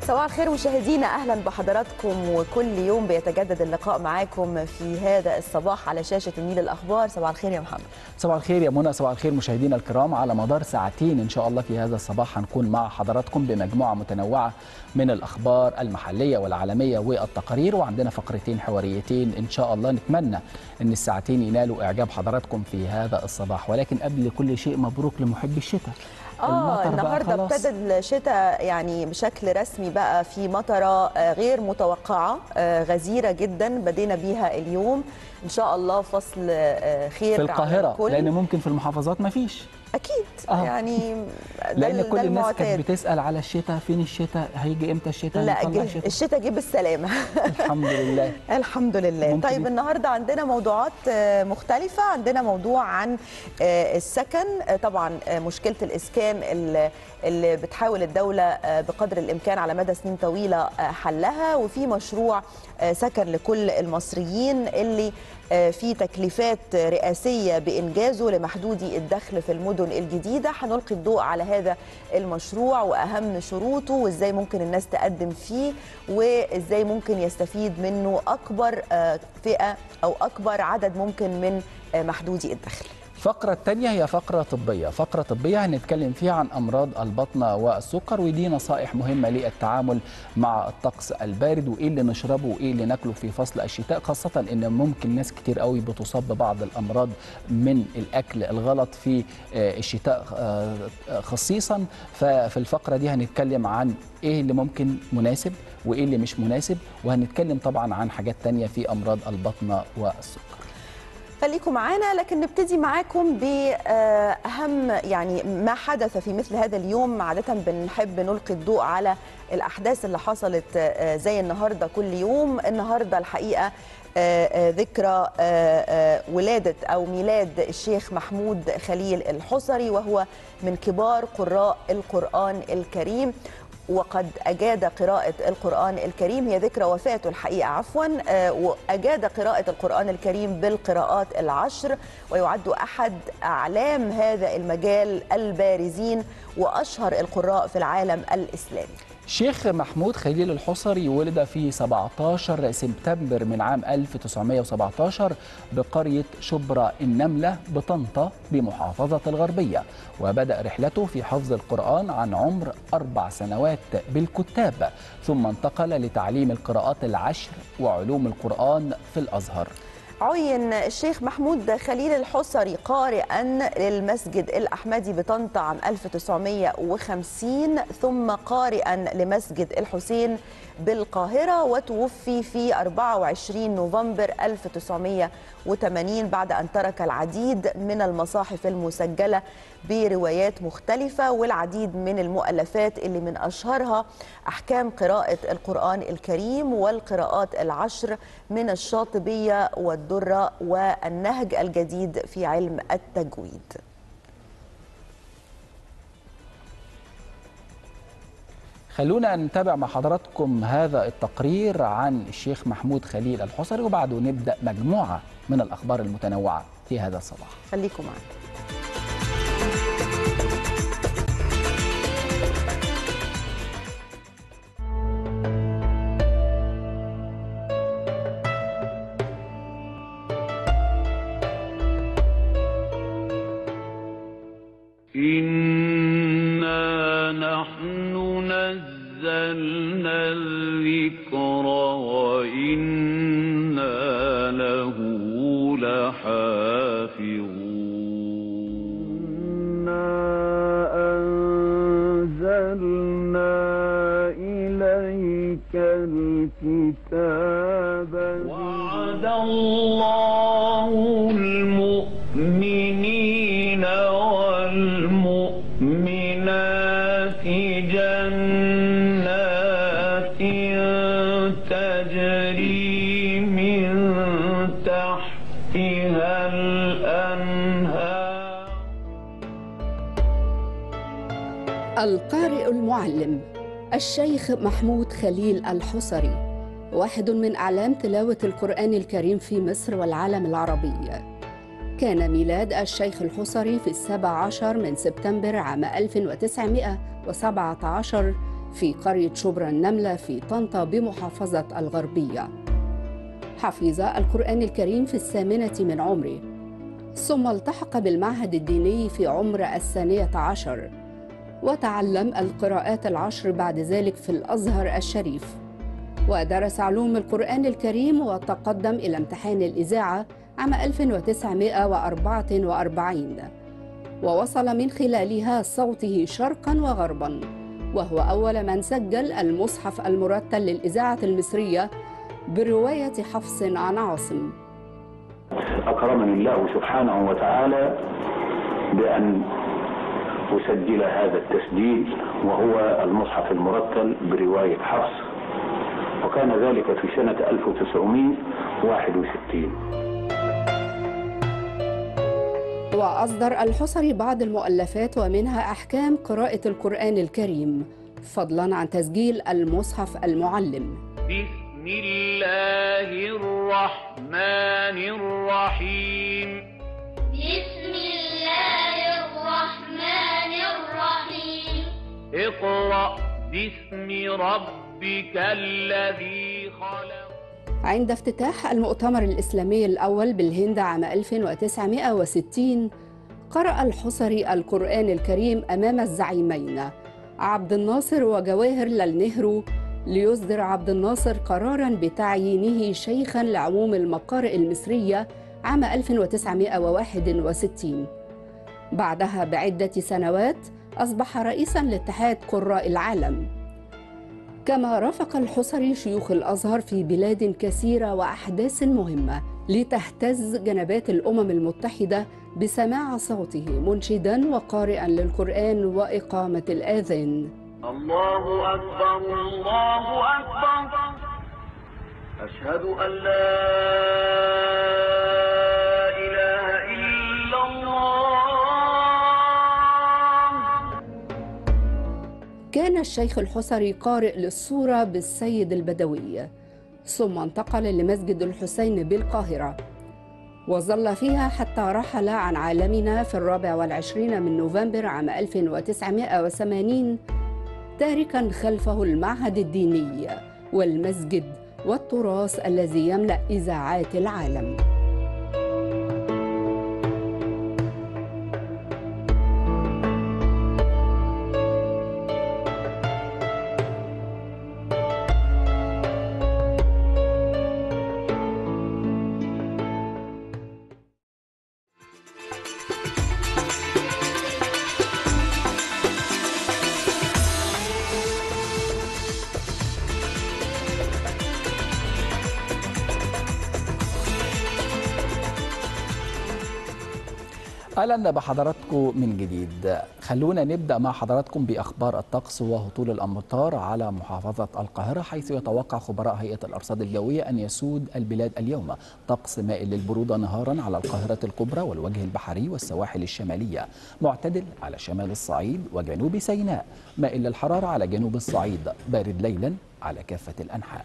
صباح الخير مشاهدينا اهلا بحضراتكم وكل يوم بيتجدد اللقاء معاكم في هذا الصباح على شاشه النيل الاخبار صباح الخير يا محمد صباح الخير يا منى صباح الخير مشاهدينا الكرام على مدار ساعتين ان شاء الله في هذا الصباح هنكون مع حضراتكم بمجموعه متنوعه من الاخبار المحليه والعالميه والتقارير وعندنا فقرتين حواريتين ان شاء الله نتمنى ان الساعتين ينالوا اعجاب حضراتكم في هذا الصباح ولكن قبل كل شيء مبروك لمحبي الشتاء اه المطر بقى النهارده خلاص. ابتدى الشتاء يعني بشكل رسمي بقى في مطره آه، غير متوقعه آه، غزيره جدا بدينا بيها اليوم ان شاء الله فصل آه، خير في على القاهره الكل. لان ممكن في المحافظات ما فيش اكيد آه. يعني ده لان ال- كل ده الناس المعتاد. كانت بتسال على الشتاء فين الشتاء هيجي امتى الشتاء لا هنطلع جه الشتاء الشتاء جه بالسلامه الحمد لله الحمد لله ممكن طيب يبقى- النهارده عندنا موضوعات آه، مختلفة عندنا موضوع عن آه، السكن آه، طبعا آه، مشكلة الإسكان اللي- اللي بتحاول الدولة آه، بقدر الإمكان على مدى سنين طويلة آه، حلها وفي مشروع آه، سكن لكل المصريين اللي آه، في تكليفات رئاسية بإنجازه لمحدودي الدخل في المدن الجديدة هنلقي الضوء على هذا المشروع وأهم شروطه وإزاي ممكن الناس تقدم فيه وإزاي ممكن يستفيد منه أكبر آه، فئة أو أكبر عدد ممكن من آه، محدودي الدخل الفقرة الثانية هي فقرة طبية، فقرة طبية هنتكلم فيها عن أمراض البطنة والسكر ودي نصائح مهمة للتعامل مع الطقس البارد وإيه اللي نشربه وإيه اللي ناكله في فصل الشتاء خاصة إن ممكن ناس كتير قوي بتصاب ببعض الأمراض من الأكل الغلط في آه، الشتاء آه، خصيصا ففي الفقرة دي هنتكلم عن إيه اللي ممكن مناسب وإيه اللي مش مناسب وهنتكلم طبعا عن حاجات تانية في أمراض البطنة والسكر خليكم معانا لكن نبتدي معاكم بأهم يعني ما حدث في مثل هذا اليوم عادة بنحب نلقي الضوء على الأحداث اللي حصلت آه، زي النهاردة كل يوم النهاردة الحقيقة آه، آه، ذكرى آه، آه، ولادة أو ميلاد الشيخ محمود خليل الحصري وهو من كبار قراء القرآن الكريم وقد أجاد قراءة القرآن الكريم هي ذكرى وفاته الحقيقة عفوا آه، وأجاد قراءة القرآن الكريم بالقراءات العشر ويعد أحد أعلام هذا المجال البارزين وأشهر القراء في العالم الإسلامي شيخ محمود خليل الحصري ولد في 17 سبتمبر من عام 1917 بقرية شبرا النملة بطنطا بمحافظة الغربية وبدأ رحلته في حفظ القرآن عن عمر أربع سنوات بالكتاب ثم انتقل لتعليم القراءات العشر وعلوم القرآن في الأزهر عين الشيخ محمود خليل الحصري قارئا للمسجد الأحمدي بطنطا عام 1950 ثم قارئا لمسجد الحسين بالقاهرة وتوفي في 24 نوفمبر 1980 بعد أن ترك العديد من المصاحف المسجلة بروايات مختلفة والعديد من المؤلفات اللي من أشهرها أحكام قراءة القرآن الكريم والقراءات العشر من الشاطبية والدرة والنهج الجديد في علم التجويد خلونا نتابع مع حضراتكم هذا التقرير عن الشيخ محمود خليل الحصري وبعده نبدأ مجموعة من الأخبار المتنوعة في هذا الصباح خليكم معنا إنا نحن نزلنا الذكر وإنا له لحافظون أنزلنا إليك الكتاب وعد الله المؤمنين والمؤمنات جنات تجري من تحتها الأنهار القارئ المعلم الشيخ محمود خليل الحصري واحد من أعلام تلاوة القرآن الكريم في مصر والعالم العربي كان ميلاد الشيخ الحصري في السابع عشر من سبتمبر عام 1917 في قرية شبرا النملة في طنطا بمحافظة الغربية حفظ القرآن الكريم في الثامنة من عمره ثم التحق بالمعهد الديني في عمر الثانية عشر وتعلم القراءات العشر بعد ذلك في الأزهر الشريف ودرس علوم القرآن الكريم وتقدم إلى امتحان الإذاعة عام 1944 ووصل من خلالها صوته شرقا وغربا وهو أول من سجل المصحف المرتل للإذاعة المصرية برواية حفص عن عاصم أكرمني الله سبحانه وتعالى بأن أسجل هذا التسجيل وهو المصحف المرتل برواية حفص وكان ذلك في سنة 1961 وأصدر الحصري بعض المؤلفات ومنها أحكام قراءة القرآن الكريم فضلا عن تسجيل المصحف المعلم بسم الله الرحمن الرحيم بسم الله الرحمن الرحيم اقرأ باسم ربك الذي خلق عند افتتاح المؤتمر الإسلامي الأول بالهند عام 1960 قرأ الحصري القرآن الكريم أمام الزعيمين عبد الناصر وجواهر للنهرو ليصدر عبد الناصر قرارا بتعيينه شيخا لعموم المقارئ المصرية عام 1961 بعدها بعدة سنوات أصبح رئيسا لاتحاد قراء العالم كما رافق الحصري شيوخ الازهر في بلاد كثيره واحداث مهمه لتهتز جنبات الامم المتحده بسماع صوته منشدا وقارئا للقران واقامه الاذان الله أكبر الله أكبر أشهد أن لا إله إلا الله كان الشيخ الحصري قارئ للصوره بالسيد البدوي ثم انتقل لمسجد الحسين بالقاهره وظل فيها حتى رحل عن عالمنا في الرابع والعشرين من نوفمبر عام 1980 تاركا خلفه المعهد الديني والمسجد والتراث الذي يملا اذاعات العالم اهلا بحضراتكم من جديد خلونا نبدا مع حضراتكم باخبار الطقس وهطول الامطار على محافظه القاهره حيث يتوقع خبراء هيئه الارصاد الجويه ان يسود البلاد اليوم طقس مائل للبروده نهارا على القاهره الكبرى والوجه البحري والسواحل الشماليه معتدل على شمال الصعيد وجنوب سيناء مائل للحراره على جنوب الصعيد بارد ليلا على كافه الانحاء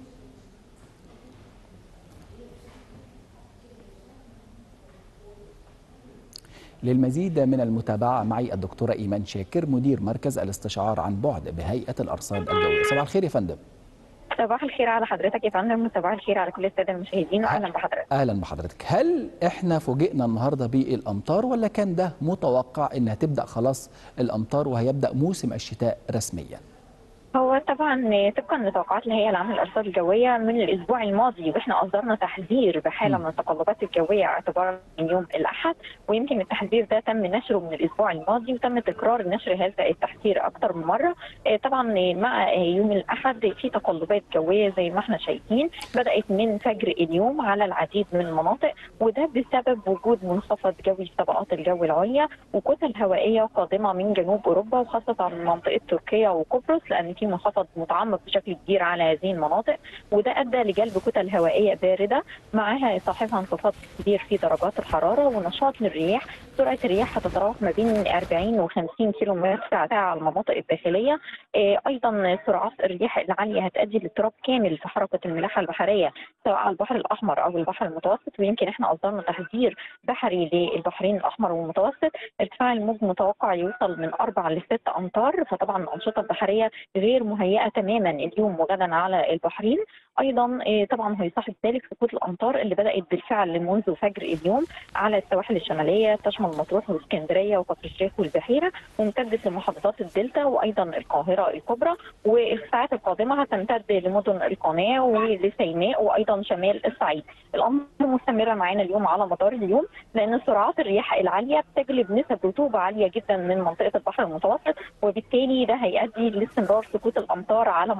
للمزيد من المتابعة معي الدكتورة إيمان شاكر مدير مركز الاستشعار عن بعد بهيئة الأرصاد الجوية صباح الخير يا فندم صباح الخير على حضرتك يا فندم وصباح الخير على كل الساده المشاهدين واهلا بحضرتك أهلا بحضرتك هل إحنا فوجئنا النهاردة بالأمطار ولا كان ده متوقع إنها تبدأ خلاص الأمطار وهيبدأ موسم الشتاء رسميا هو طبعا طبقا لتوقعات الهيئه العامه للارصاد الجويه من الاسبوع الماضي واحنا اصدرنا تحذير بحاله م. من التقلبات الجويه اعتبارا من يوم الاحد ويمكن التحذير ده تم نشره من الاسبوع الماضي وتم تكرار نشر هذا التحذير اكثر من مره آه، طبعا مع يوم الاحد في تقلبات جويه زي ما احنا شايفين بدات من فجر اليوم على العديد من المناطق وده بسبب وجود منخفض جوي في طبقات الجو العليا وكتل هوائيه قادمه من جنوب اوروبا وخاصه من منطقه تركيا وقبرص لان في منخفض انخفاض متعمق بشكل كبير على هذه المناطق وده ادى لجلب كتل هوائيه بارده معها صاحبها انخفاض كبير في درجات الحراره ونشاط للرياح سرعه الرياح هتتراوح ما بين 40 و 50 كيلو متر ساعه على المناطق الداخليه آه، ايضا سرعات الرياح العاليه هتؤدي لاضطراب كامل في حركه الملاحه البحريه سواء على البحر الاحمر او البحر المتوسط ويمكن احنا اصدرنا تحذير بحري للبحرين الاحمر والمتوسط ارتفاع الموج متوقع يوصل من 4 ل 6 امتار فطبعا الانشطه البحريه غير مهيئه تماما اليوم وغدا على البحرين ايضا آه، طبعا هيصاحب ذلك سقوط الامطار اللي بدات بالفعل منذ فجر اليوم على السواحل الشماليه تشمل مطروح واسكندريه وكفر الشيخ والبحيره وامتدت لمحافظات الدلتا وايضا القاهره الكبرى والساعات القادمه هتمتد لمدن القناه ولسيناء وايضا شمال الصعيد. الامر مستمره معانا اليوم على مدار اليوم لان سرعات الرياح العاليه بتجلب نسب رطوبه عاليه جدا من منطقه البحر المتوسط وبالتالي ده هيؤدي لاستمرار سقوط الامطار على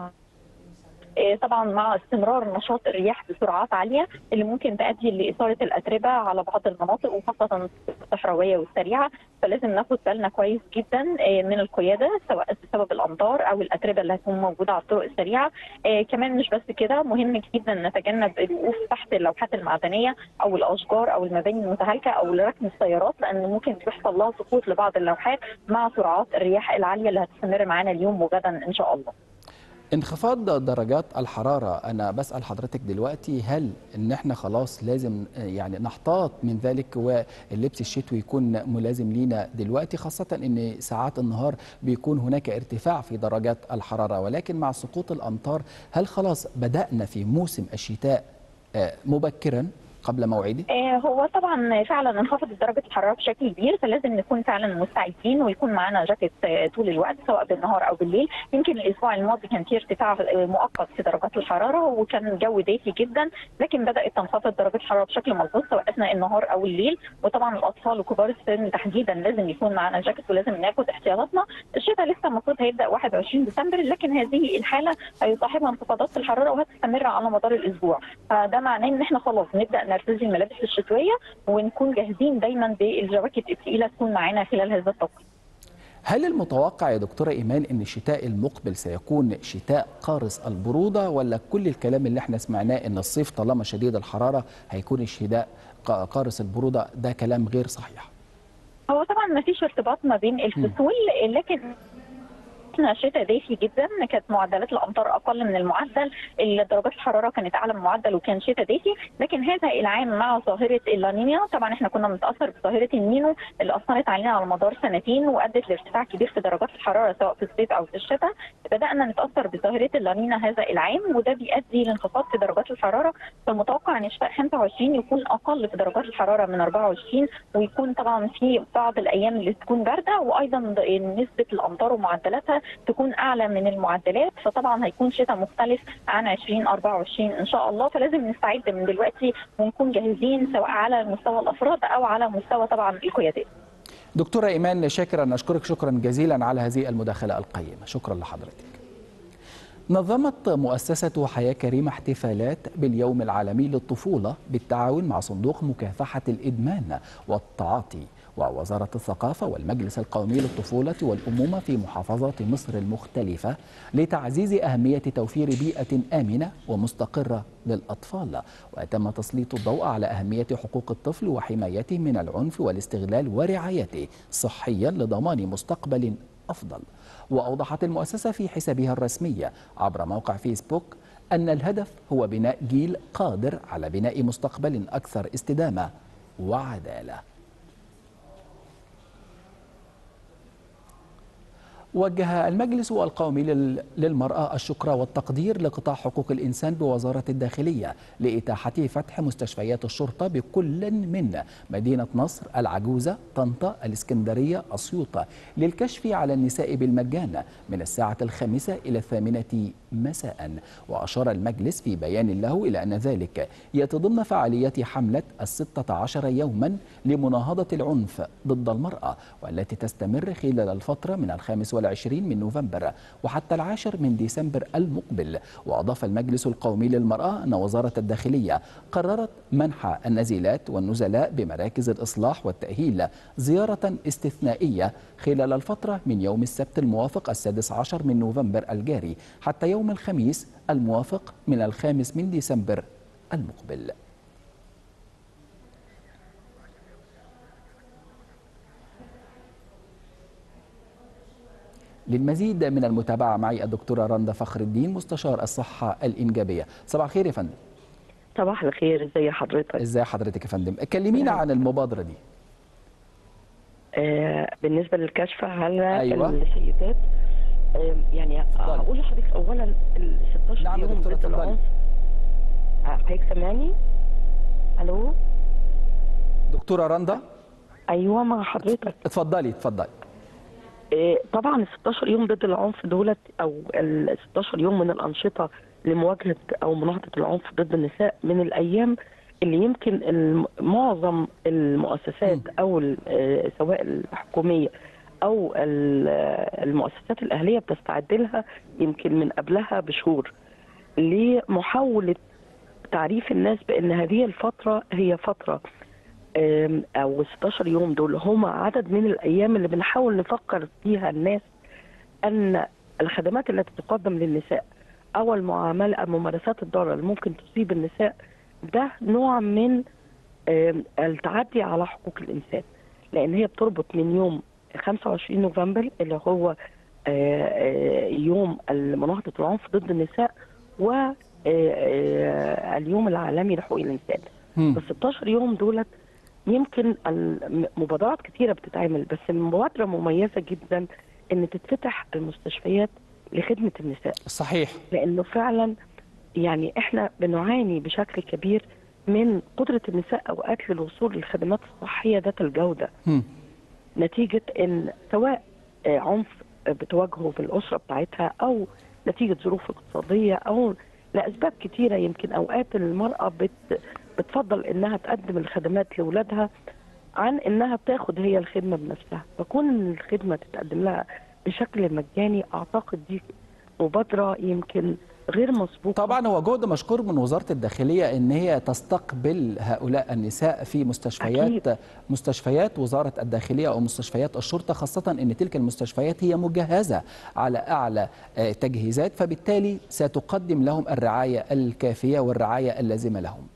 آه، طبعا مع استمرار نشاط الرياح بسرعات عاليه اللي ممكن تؤدي لاثاره الاتربه على بعض المناطق وخاصه الصحراويه والسريعه فلازم ناخد بالنا كويس جدا آه، من القياده سواء بسبب الامطار او الاتربه اللي هتكون موجوده على الطرق السريعه آه، كمان مش بس كده مهم جدا نتجنب الوقوف تحت اللوحات المعدنيه او الاشجار او المباني المتهالكه او ركن السيارات لان ممكن بيحصل لها سقوط لبعض اللوحات مع سرعات الرياح العاليه اللي هتستمر معانا اليوم وغدا ان شاء الله انخفاض درجات الحرارة أنا بسأل حضرتك دلوقتي هل إن إحنا خلاص لازم آه، يعني نحتاط من ذلك واللبس الشتوي يكون ملازم لينا دلوقتي خاصة إن ساعات النهار بيكون هناك ارتفاع في درجات الحرارة ولكن مع سقوط الأمطار هل خلاص بدأنا في موسم الشتاء آه، مبكرا قبل موعده؟ آه، هو طبعا فعلا انخفضت درجه الحراره بشكل كبير فلازم نكون فعلا مستعدين ويكون معانا جاكيت آه، طول الوقت سواء بالنهار او بالليل يمكن الاسبوع الماضي كان في ارتفاع آه، مؤقت في درجات الحراره وكان الجو دافي جدا لكن بدات تنخفض درجه الحراره بشكل ملحوظ سواء اثناء النهار او الليل وطبعا الاطفال وكبار السن تحديدا لازم يكون معانا جاكيت ولازم ناخد احتياطاتنا الشتاء لسه المفروض هيبدا 21 ديسمبر لكن هذه الحاله هيصاحبها انخفاضات في الحراره وهتستمر على مدار الاسبوع فده معناه ان احنا خلاص نبدا نرتدي الملابس الشتويه ونكون جاهزين دايما بالجواكت الثقيله تكون معانا خلال هذا التوقيت هل المتوقع يا دكتورة إيمان أن الشتاء المقبل سيكون شتاء قارس البرودة ولا كل الكلام اللي احنا سمعناه أن الصيف طالما شديد الحرارة هيكون الشتاء قا- قارس البرودة ده كلام غير صحيح هو طبعا ما فيش ارتباط ما بين الفصول لكن احنا شتاء دافي جدا كانت معدلات الامطار اقل من المعدل درجات الحراره كانت اعلى من المعدل وكان شتاء دافي لكن هذا العام مع ظاهره اللانينيا طبعا احنا كنا بنتاثر بظاهره النينو اللي اثرت علينا على مدار سنتين وادت لارتفاع كبير في درجات الحراره سواء في الصيف او في الشتاء بدانا نتاثر بظاهره اللانينا هذا العام وده بيؤدي لانخفاض في درجات الحراره فالمتوقع ان شتاء 25 يكون اقل في درجات الحراره من 24 ويكون طبعا في بعض الايام اللي تكون بارده وايضا نسبه الامطار ومعدلاتها تكون اعلى من المعدلات فطبعا هيكون شتاء مختلف عن 2024 ان شاء الله فلازم نستعد من دلوقتي ونكون جاهزين سواء على مستوى الافراد او على مستوى طبعا القيادات دكتورة إيمان شاكرا نشكرك شكرا جزيلا على هذه المداخلة القيمة شكرا لحضرتك نظمت مؤسسة حياة كريمة احتفالات باليوم العالمي للطفولة بالتعاون مع صندوق مكافحة الإدمان والتعاطي ووزارة الثقافة والمجلس القومي للطفولة والأمومة في محافظات مصر المختلفة لتعزيز أهمية توفير بيئة آمنة ومستقرة للأطفال وتم تسليط الضوء على أهمية حقوق الطفل وحمايته من العنف والاستغلال ورعايته صحيا لضمان مستقبل أفضل وأوضحت المؤسسة في حسابها الرسمي عبر موقع فيسبوك أن الهدف هو بناء جيل قادر على بناء مستقبل أكثر استدامة وعدالة وجه المجلس القومي للمرأة الشكر والتقدير لقطاع حقوق الإنسان بوزارة الداخلية لإتاحة فتح مستشفيات الشرطة بكل من مدينة نصر العجوزة طنطا الإسكندرية أسيوط للكشف على النساء بالمجان من الساعة الخامسة إلى الثامنة مساء وأشار المجلس في بيان له إلى أن ذلك يأتي ضمن فعاليات حملة الستة عشر يوما لمناهضة العنف ضد المرأة والتي تستمر خلال الفترة من الخامس والعشرين من نوفمبر وحتى العاشر من ديسمبر المقبل وأضاف المجلس القومي للمرأة أن وزارة الداخلية قررت منح النزيلات والنزلاء بمراكز الإصلاح والتأهيل زيارة استثنائية خلال الفترة من يوم السبت الموافق السادس عشر من نوفمبر الجاري حتى يوم الخميس الموافق من الخامس من ديسمبر المقبل للمزيد من المتابعة معي الدكتورة رندا فخر الدين مستشار الصحة الإنجابية صباح الخير يا فندم صباح الخير ازي حضرتك ازي حضرتك يا فندم كلمينا عن المبادرة دي آه بالنسبه للكشف على أيوة. السيدات آه يعني هقول لحضرتك اولا ال 16 نعم يا يوم دكتورة، ضد اتفضلي. العنف آه، حضرتك سامعني؟ الو دكتورة رندا ايوه مع حضرتك اتفضلي اتفضلي آه، طبعا ال 16 يوم ضد العنف دولت او ال 16 يوم من الانشطه لمواجهه او مناهضه العنف ضد النساء من الايام اللي يمكن الم- معظم المؤسسات او ال- آه، سواء الحكوميه او ال- آه، المؤسسات الاهليه بتستعد لها يمكن من قبلها بشهور لمحاوله تعريف الناس بان هذه الفتره هي فتره آم، او 16 يوم دول هم عدد من الايام اللي بنحاول نفكر فيها الناس ان الخدمات التي تقدم للنساء او المعامله الممارسات الضاره اللي ممكن تصيب النساء ده نوع من آم، التعدي على حقوق الانسان لان هي بتربط من يوم 25 نوفمبر اللي هو آه، آه، يوم مناهضه العنف ضد النساء واليوم العالمي لحقوق الانسان مم. بس 16 يوم دولت يمكن الم- مبادرات كتيرة بتتعمل بس مبادرة مميزة جدا ان تتفتح المستشفيات لخدمة النساء صحيح لانه فعلا يعني احنا بنعاني بشكل كبير من قدرة النساء اوقات للوصول للخدمات الصحية ذات الجودة مم. نتيجة ان سواء آه، عنف بتواجهه في الأسرة بتاعتها أو نتيجة ظروف اقتصادية أو لأسباب كتيرة يمكن أوقات المرأة بت بتفضل إنها تقدم الخدمات لأولادها عن إنها تاخد هي الخدمة بنفسها فكون إن الخدمة تتقدم لها بشكل مجاني أعتقد دي مبادرة يمكن غير مسبوقة طبعا هو جهد مشكور من وزارة الداخلية ان هي تستقبل هؤلاء النساء في مستشفيات أكيد. مستشفيات وزارة الداخلية او مستشفيات الشرطة خاصة ان تلك المستشفيات هي مجهزة على اعلى آه، تجهيزات فبالتالي ستقدم لهم الرعاية الكافية والرعاية اللازمة لهم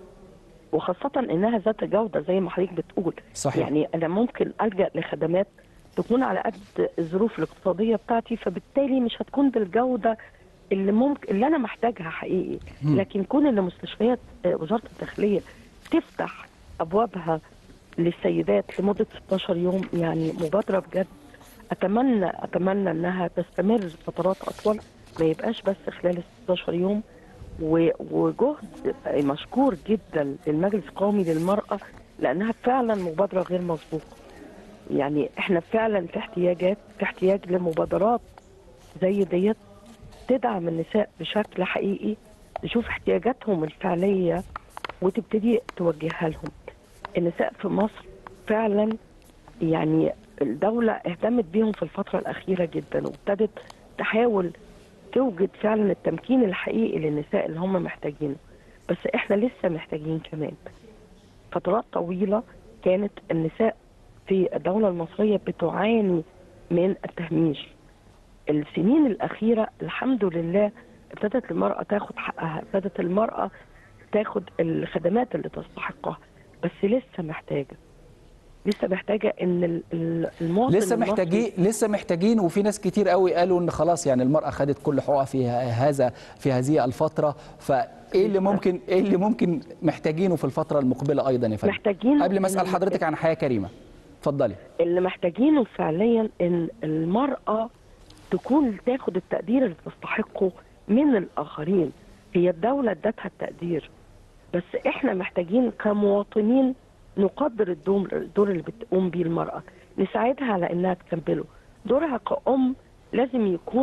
وخاصة إنها ذات جودة زي ما حضرتك بتقول صحيح. يعني أنا ممكن ألجأ لخدمات تكون على قد الظروف الاقتصادية بتاعتي فبالتالي مش هتكون بالجودة اللي ممكن اللي أنا محتاجها حقيقي مم. لكن كون إن مستشفيات آه، وزارة الداخلية تفتح أبوابها للسيدات لمدة 16 يوم يعني مبادرة بجد أتمنى أتمنى إنها تستمر فترات أطول ما يبقاش بس خلال ال 16 يوم و- وجهد مشكور جدا للمجلس القومي للمرأة لأنها فعلا مبادرة غير مسبوقة يعني احنا فعلا في احتياجات في احتياج لمبادرات زي ديت تدعم النساء بشكل حقيقي تشوف احتياجاتهم الفعلية وتبتدي توجهها لهم النساء في مصر فعلا يعني الدولة اهتمت بيهم في الفترة الأخيرة جدا وابتدت تحاول توجد فعلا التمكين الحقيقي للنساء اللي هم محتاجينه بس احنا لسه محتاجين كمان فترات طويلة كانت النساء في الدولة المصرية بتعاني من التهميش السنين الأخيرة الحمد لله ابتدت المرأة تاخد حقها ابتدت المرأة تاخد الخدمات اللي تستحقها بس لسه محتاجة لسه محتاجة ان ال- ال- المواطن لسه المصري- محتاجين لسه محتاجين وفي ناس كتير قوي قالوا ان خلاص يعني المرأة خدت كل حقوقها في هذا في هذه الفترة فايه اللي ممكن ايه اللي ممكن محتاجينه في الفترة المقبلة ايضا يا فندم محتاجين قبل ما اسال إن- حضرتك عن حياة كريمة اتفضلي اللي محتاجينه فعليا ان المرأة تكون تاخد التقدير اللي تستحقه من الآخرين هي الدولة ادتها التقدير بس احنا محتاجين كمواطنين نقدر الدور الدور اللي بتقوم بيه المرأة نساعدها على انها تكمله دورها كأم لازم يكون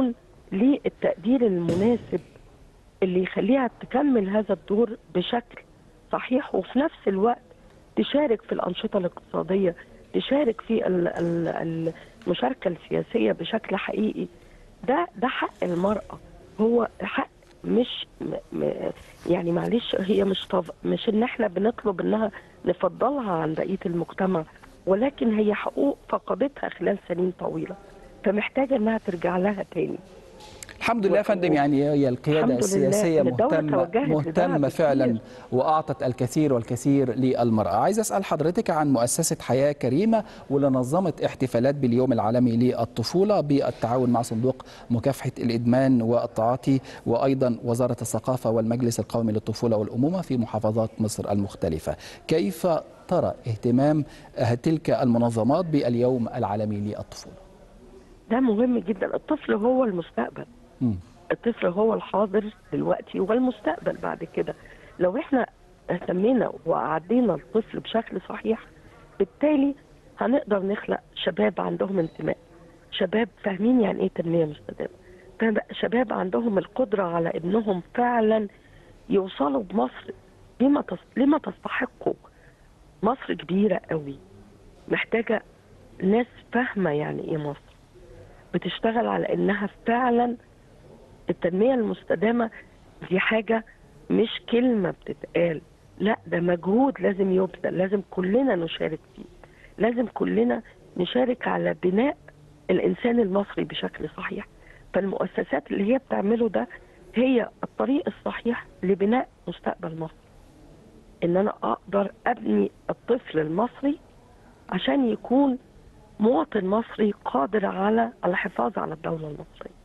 للتقدير المناسب اللي يخليها تكمل هذا الدور بشكل صحيح وفي نفس الوقت تشارك في الأنشطة الاقتصادية تشارك في ال- ال- المشاركة السياسية بشكل حقيقي ده ده حق المرأة هو حق مش م م يعني معلش هي مش طف مش ان احنا بنطلب انها نفضلها عن بقية المجتمع ولكن هي حقوق فقدتها خلال سنين طويلة فمحتاجة انها ترجع لها تاني الحمد لله يا فندم يعني هي القيادة الحمد لله السياسية إن الدولة مهتمة توجهت مهتمة لده فعلا بكتير. وأعطت الكثير والكثير للمرأة عايز أسأل حضرتك عن مؤسسة حياة كريمة واللي نظمت احتفالات باليوم العالمي للطفولة بالتعاون مع صندوق مكافحة الإدمان والتعاطي وأيضا وزارة الثقافة والمجلس القومي للطفولة والأمومة في محافظات مصر المختلفة كيف ترى اهتمام تلك المنظمات باليوم العالمي للطفولة ده مهم جدا الطفل هو المستقبل مم. الطفل هو الحاضر دلوقتي والمستقبل بعد كده لو احنا اهتمينا وعدينا الطفل بشكل صحيح بالتالي هنقدر نخلق شباب عندهم انتماء شباب فاهمين يعني ايه تنميه مستدامه فاهم- شباب عندهم القدره على انهم فعلا يوصلوا بمصر لما تص- لما تستحقوا مصر كبيره قوي محتاجه ناس فاهمه يعني ايه مصر بتشتغل على انها فعلا التنميه المستدامه دي حاجه مش كلمه بتتقال لا ده مجهود لازم يبذل لازم كلنا نشارك فيه لازم كلنا نشارك على بناء الانسان المصري بشكل صحيح فالمؤسسات اللي هي بتعمله ده هي الطريق الصحيح لبناء مستقبل مصر ان انا اقدر ابني الطفل المصري عشان يكون مواطن مصري قادر على الحفاظ على الدوله المصريه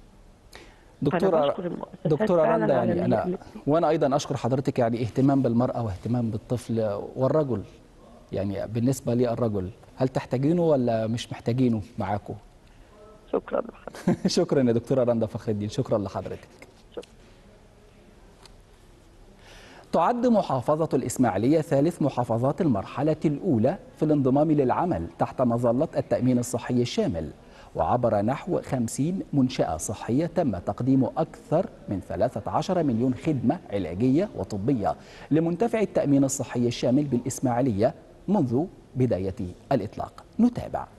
دكتورة فأنا بشكر المؤسسات دكتورة فعلاً رندا على يعني إن هي أنا قامت وأنا أيضا أشكر حضرتك يعني اهتمام بالمرأة واهتمام بالطفل والرجل يعني بالنسبة للرجل هل تحتاجينه ولا مش محتاجينه معاكم؟ شكرا لحضرتك شكرا يا دكتورة رندا فخر الدين شكرا لحضرتك شكرا. تعد محافظة الإسماعيلية ثالث محافظات المرحلة الأولى في الانضمام للعمل تحت مظلة التأمين الصحي الشامل وعبر نحو 50 منشأة صحية تم تقديم أكثر من 13 مليون خدمة علاجية وطبية لمنتفع التأمين الصحي الشامل بالإسماعيلية منذ بداية الإطلاق نتابع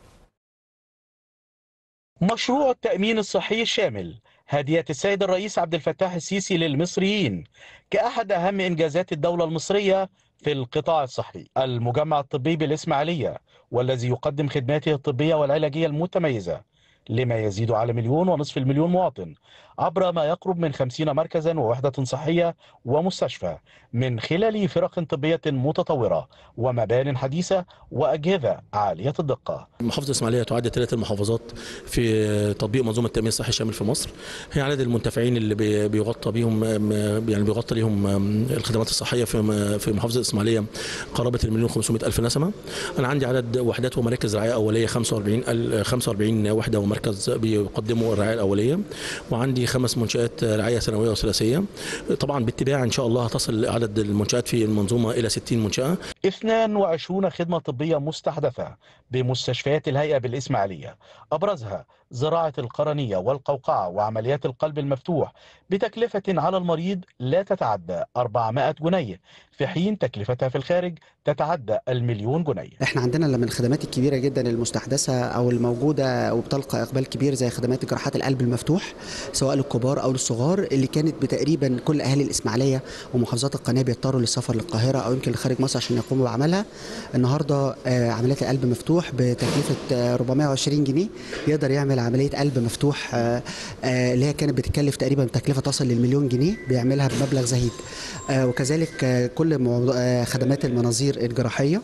مشروع التأمين الصحي الشامل هدية السيد الرئيس عبد الفتاح السيسي للمصريين كأحد أهم إنجازات الدولة المصرية في القطاع الصحي المجمع الطبي بالإسماعيلية والذي يقدم خدماته الطبية والعلاجية المتميزة لما يزيد على مليون ونصف المليون مواطن عبر ما يقرب من خمسين مركزا ووحدة صحية ومستشفى من خلال فرق طبية متطورة ومبان حديثة وأجهزة عالية الدقة محافظة الإسماعيلية تعد ثلاث المحافظات في تطبيق منظومة التأمين الصحي الشامل في مصر هي عدد المنتفعين اللي بي- بيغطى بيهم يعني بيغطى لهم الخدمات الصحية في في محافظة الإسماعيلية قرابة المليون 500 ألف نسمة أنا عندي عدد وحدات ومراكز رعاية أولية 45 ال- 45 وحدة ومركز بيقدموا الرعاية الأولية وعندي خمس منشآت رعاية ثانوية وثلاثية طبعا باتباع إن شاء الله هتصل عدد المنشآت في المنظومة إلى 60 منشأة 22 خدمة طبية مستحدثة بمستشفيات الهيئة بالإسماعيلية أبرزها زراعة القرنية والقوقعة وعمليات القلب المفتوح بتكلفة على المريض لا تتعدى 400 جنيه في حين تكلفتها في الخارج تتعدى المليون جنيه احنا عندنا من الخدمات الكبيره جدا المستحدثه او الموجوده وبتلقى اقبال كبير زي خدمات جراحات القلب المفتوح سواء للكبار او للصغار اللي كانت بتقريبا كل اهالي الاسماعيليه ومحافظات القناه بيضطروا للسفر للقاهره او يمكن لخارج مصر عشان يقوموا بعملها النهارده آه، عمليات القلب مفتوح بتكلفه آه، 420 جنيه يقدر يعمل عمليه قلب مفتوح آه، آه، اللي هي كانت بتكلف تقريبا تكلفه تصل للمليون جنيه بيعملها بمبلغ زهيد آه، وكذلك آه، كل موضوع- آه، خدمات المناظير الجراحيه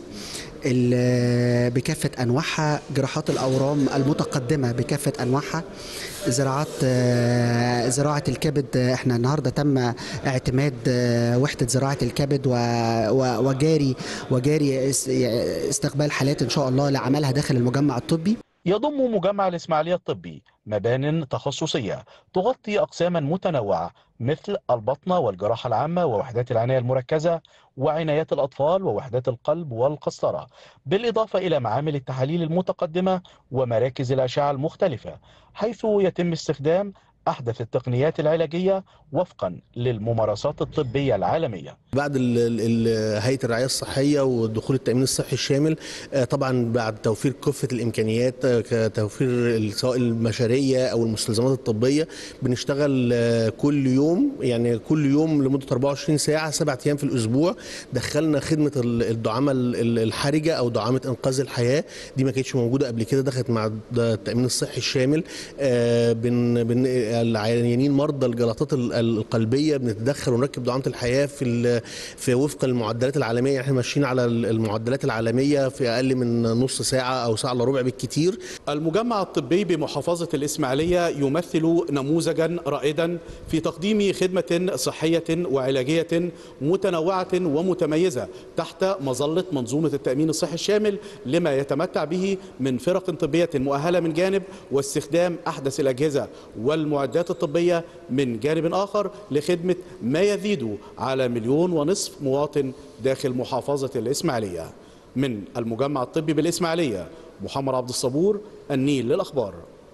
ال- بكافة أنواعها جراحات الأورام المتقدمة بكافة أنواعها زراعات آه، زراعة الكبد آه، احنا النهارده تم اعتماد آه، وحدة زراعة الكبد و- و- وجاري وجاري اس- استقبال حالات ان شاء الله لعملها داخل المجمع الطبي يضم مجمع الإسماعيلية الطبي مبان تخصصية تغطي أقساما متنوعة مثل البطنة والجراحة العامة ووحدات العناية المركزة وعنايات الأطفال ووحدات القلب والقسطرة بالإضافة إلى معامل التحاليل المتقدمة ومراكز الأشعة المختلفة حيث يتم استخدام أحدث التقنيات العلاجية وفقا للممارسات الطبية العالمية بعد ال- ال- ال- هيئه الرعايه الصحيه ودخول التامين الصحي الشامل آه، طبعا بعد توفير كافه الامكانيات آه، كتوفير ال- سواء المشاريه او المستلزمات الطبيه بنشتغل آه، كل يوم يعني كل يوم لمده 24 ساعه سبعة ايام في الاسبوع دخلنا خدمه ال- الدعامه ال- ال- الحرجه او دعامه انقاذ الحياه دي ما كانتش موجوده قبل كده دخلت مع الد- التامين الصحي الشامل آه، بن بن العيانين مرضى الجلطات ال- القلبيه بنتدخل ونركب دعامه الحياه في ال- في وفق المعدلات العالميه احنا ماشيين على ال- المعدلات العالميه في اقل من نص ساعه او ساعه الا ربع بالكتير المجمع الطبي بمحافظة الإسماعيلية يمثل نموذجا رائدا في تقديم خدمة صحية وعلاجية متنوعة ومتميزة تحت مظلة منظومة التأمين الصحي الشامل لما يتمتع به من فرق طبية مؤهلة من جانب واستخدام أحدث الأجهزة والمعدات الطبية من جانب آخر لخدمة ما يزيد على مليون ونصف مواطن داخل محافظة الإسماعيلية من المجمع الطبي بالإسماعيلية محمد عبد الصبور النيل للأخبار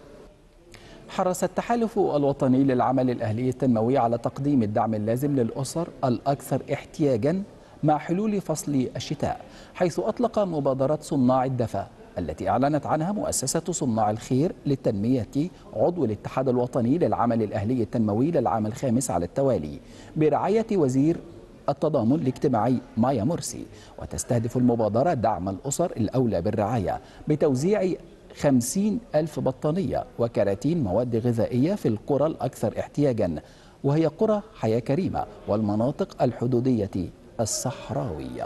حرص التحالف الوطني للعمل الأهلي التنموي على تقديم الدعم اللازم للأسر الأكثر احتياجا مع حلول فصل الشتاء حيث أطلق مبادرة صناع الدفا التي أعلنت عنها مؤسسة صناع الخير للتنمية عضو الاتحاد الوطني للعمل الأهلي التنموي للعام الخامس على التوالي برعاية وزير التضامن الاجتماعي مايا مرسي وتستهدف المبادرة دعم الأسر الأولى بالرعاية بتوزيع خمسين ألف بطانية وكراتين مواد غذائية في القرى الأكثر احتياجا وهي قرى حياة كريمة والمناطق الحدودية الصحراوية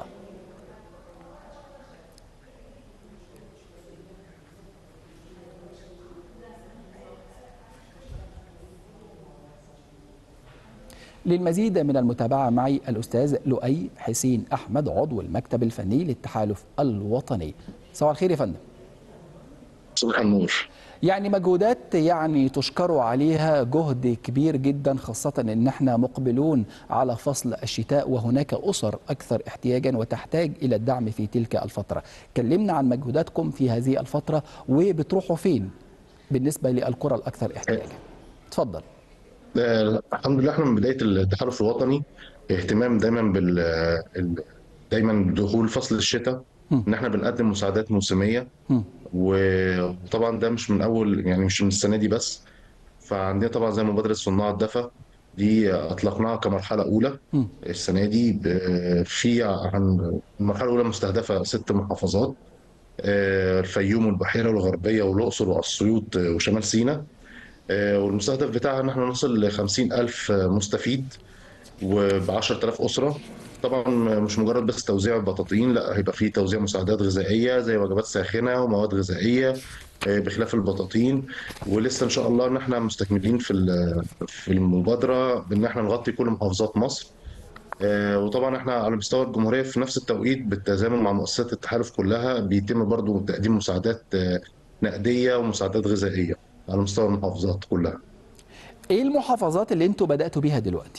للمزيد من المتابعة معي الأستاذ لؤي حسين أحمد عضو المكتب الفني للتحالف الوطني صباح الخير يا فندم صباح النور يعني مجهودات يعني تشكروا عليها جهد كبير جدا خاصة ان احنا مقبلون على فصل الشتاء وهناك اسر اكثر احتياجا وتحتاج الى الدعم في تلك الفترة كلمنا عن مجهوداتكم في هذه الفترة وبتروحوا فين بالنسبة للقرى الاكثر احتياجا اتفضل آه، الحمد لله احنا من بدايه التحالف الوطني اهتمام دايما بال ال- دايما بدخول فصل الشتاء ان احنا بنقدم مساعدات موسميه و- وطبعا ده مش من اول يعني مش من السنه دي بس فعندنا طبعا زي مبادره صناع الدفا دي اطلقناها كمرحله اولى السنه دي ب- في عن المرحله الاولى مستهدفه ست محافظات آه، الفيوم والبحيره والغربيه والاقصر واسيوط آه، وشمال سيناء آه، والمستهدف بتاعها ان احنا نوصل ل 50 الف مستفيد وب 10000 اسره طبعا مش مجرد بس توزيع بطاطين لا هيبقى فيه توزيع مساعدات غذائيه زي وجبات ساخنه ومواد غذائيه آه، بخلاف البطاطين ولسه ان شاء الله ان احنا مستكملين في ال- في المبادره بان احنا نغطي كل محافظات مصر آه، وطبعا احنا على مستوى الجمهوريه في نفس التوقيت بالتزامن مع مؤسسات التحالف كلها بيتم برضو تقديم مساعدات آه، نقديه ومساعدات غذائيه على مستوى المحافظات كلها ايه المحافظات اللي انتوا بدأتوا بيها دلوقتي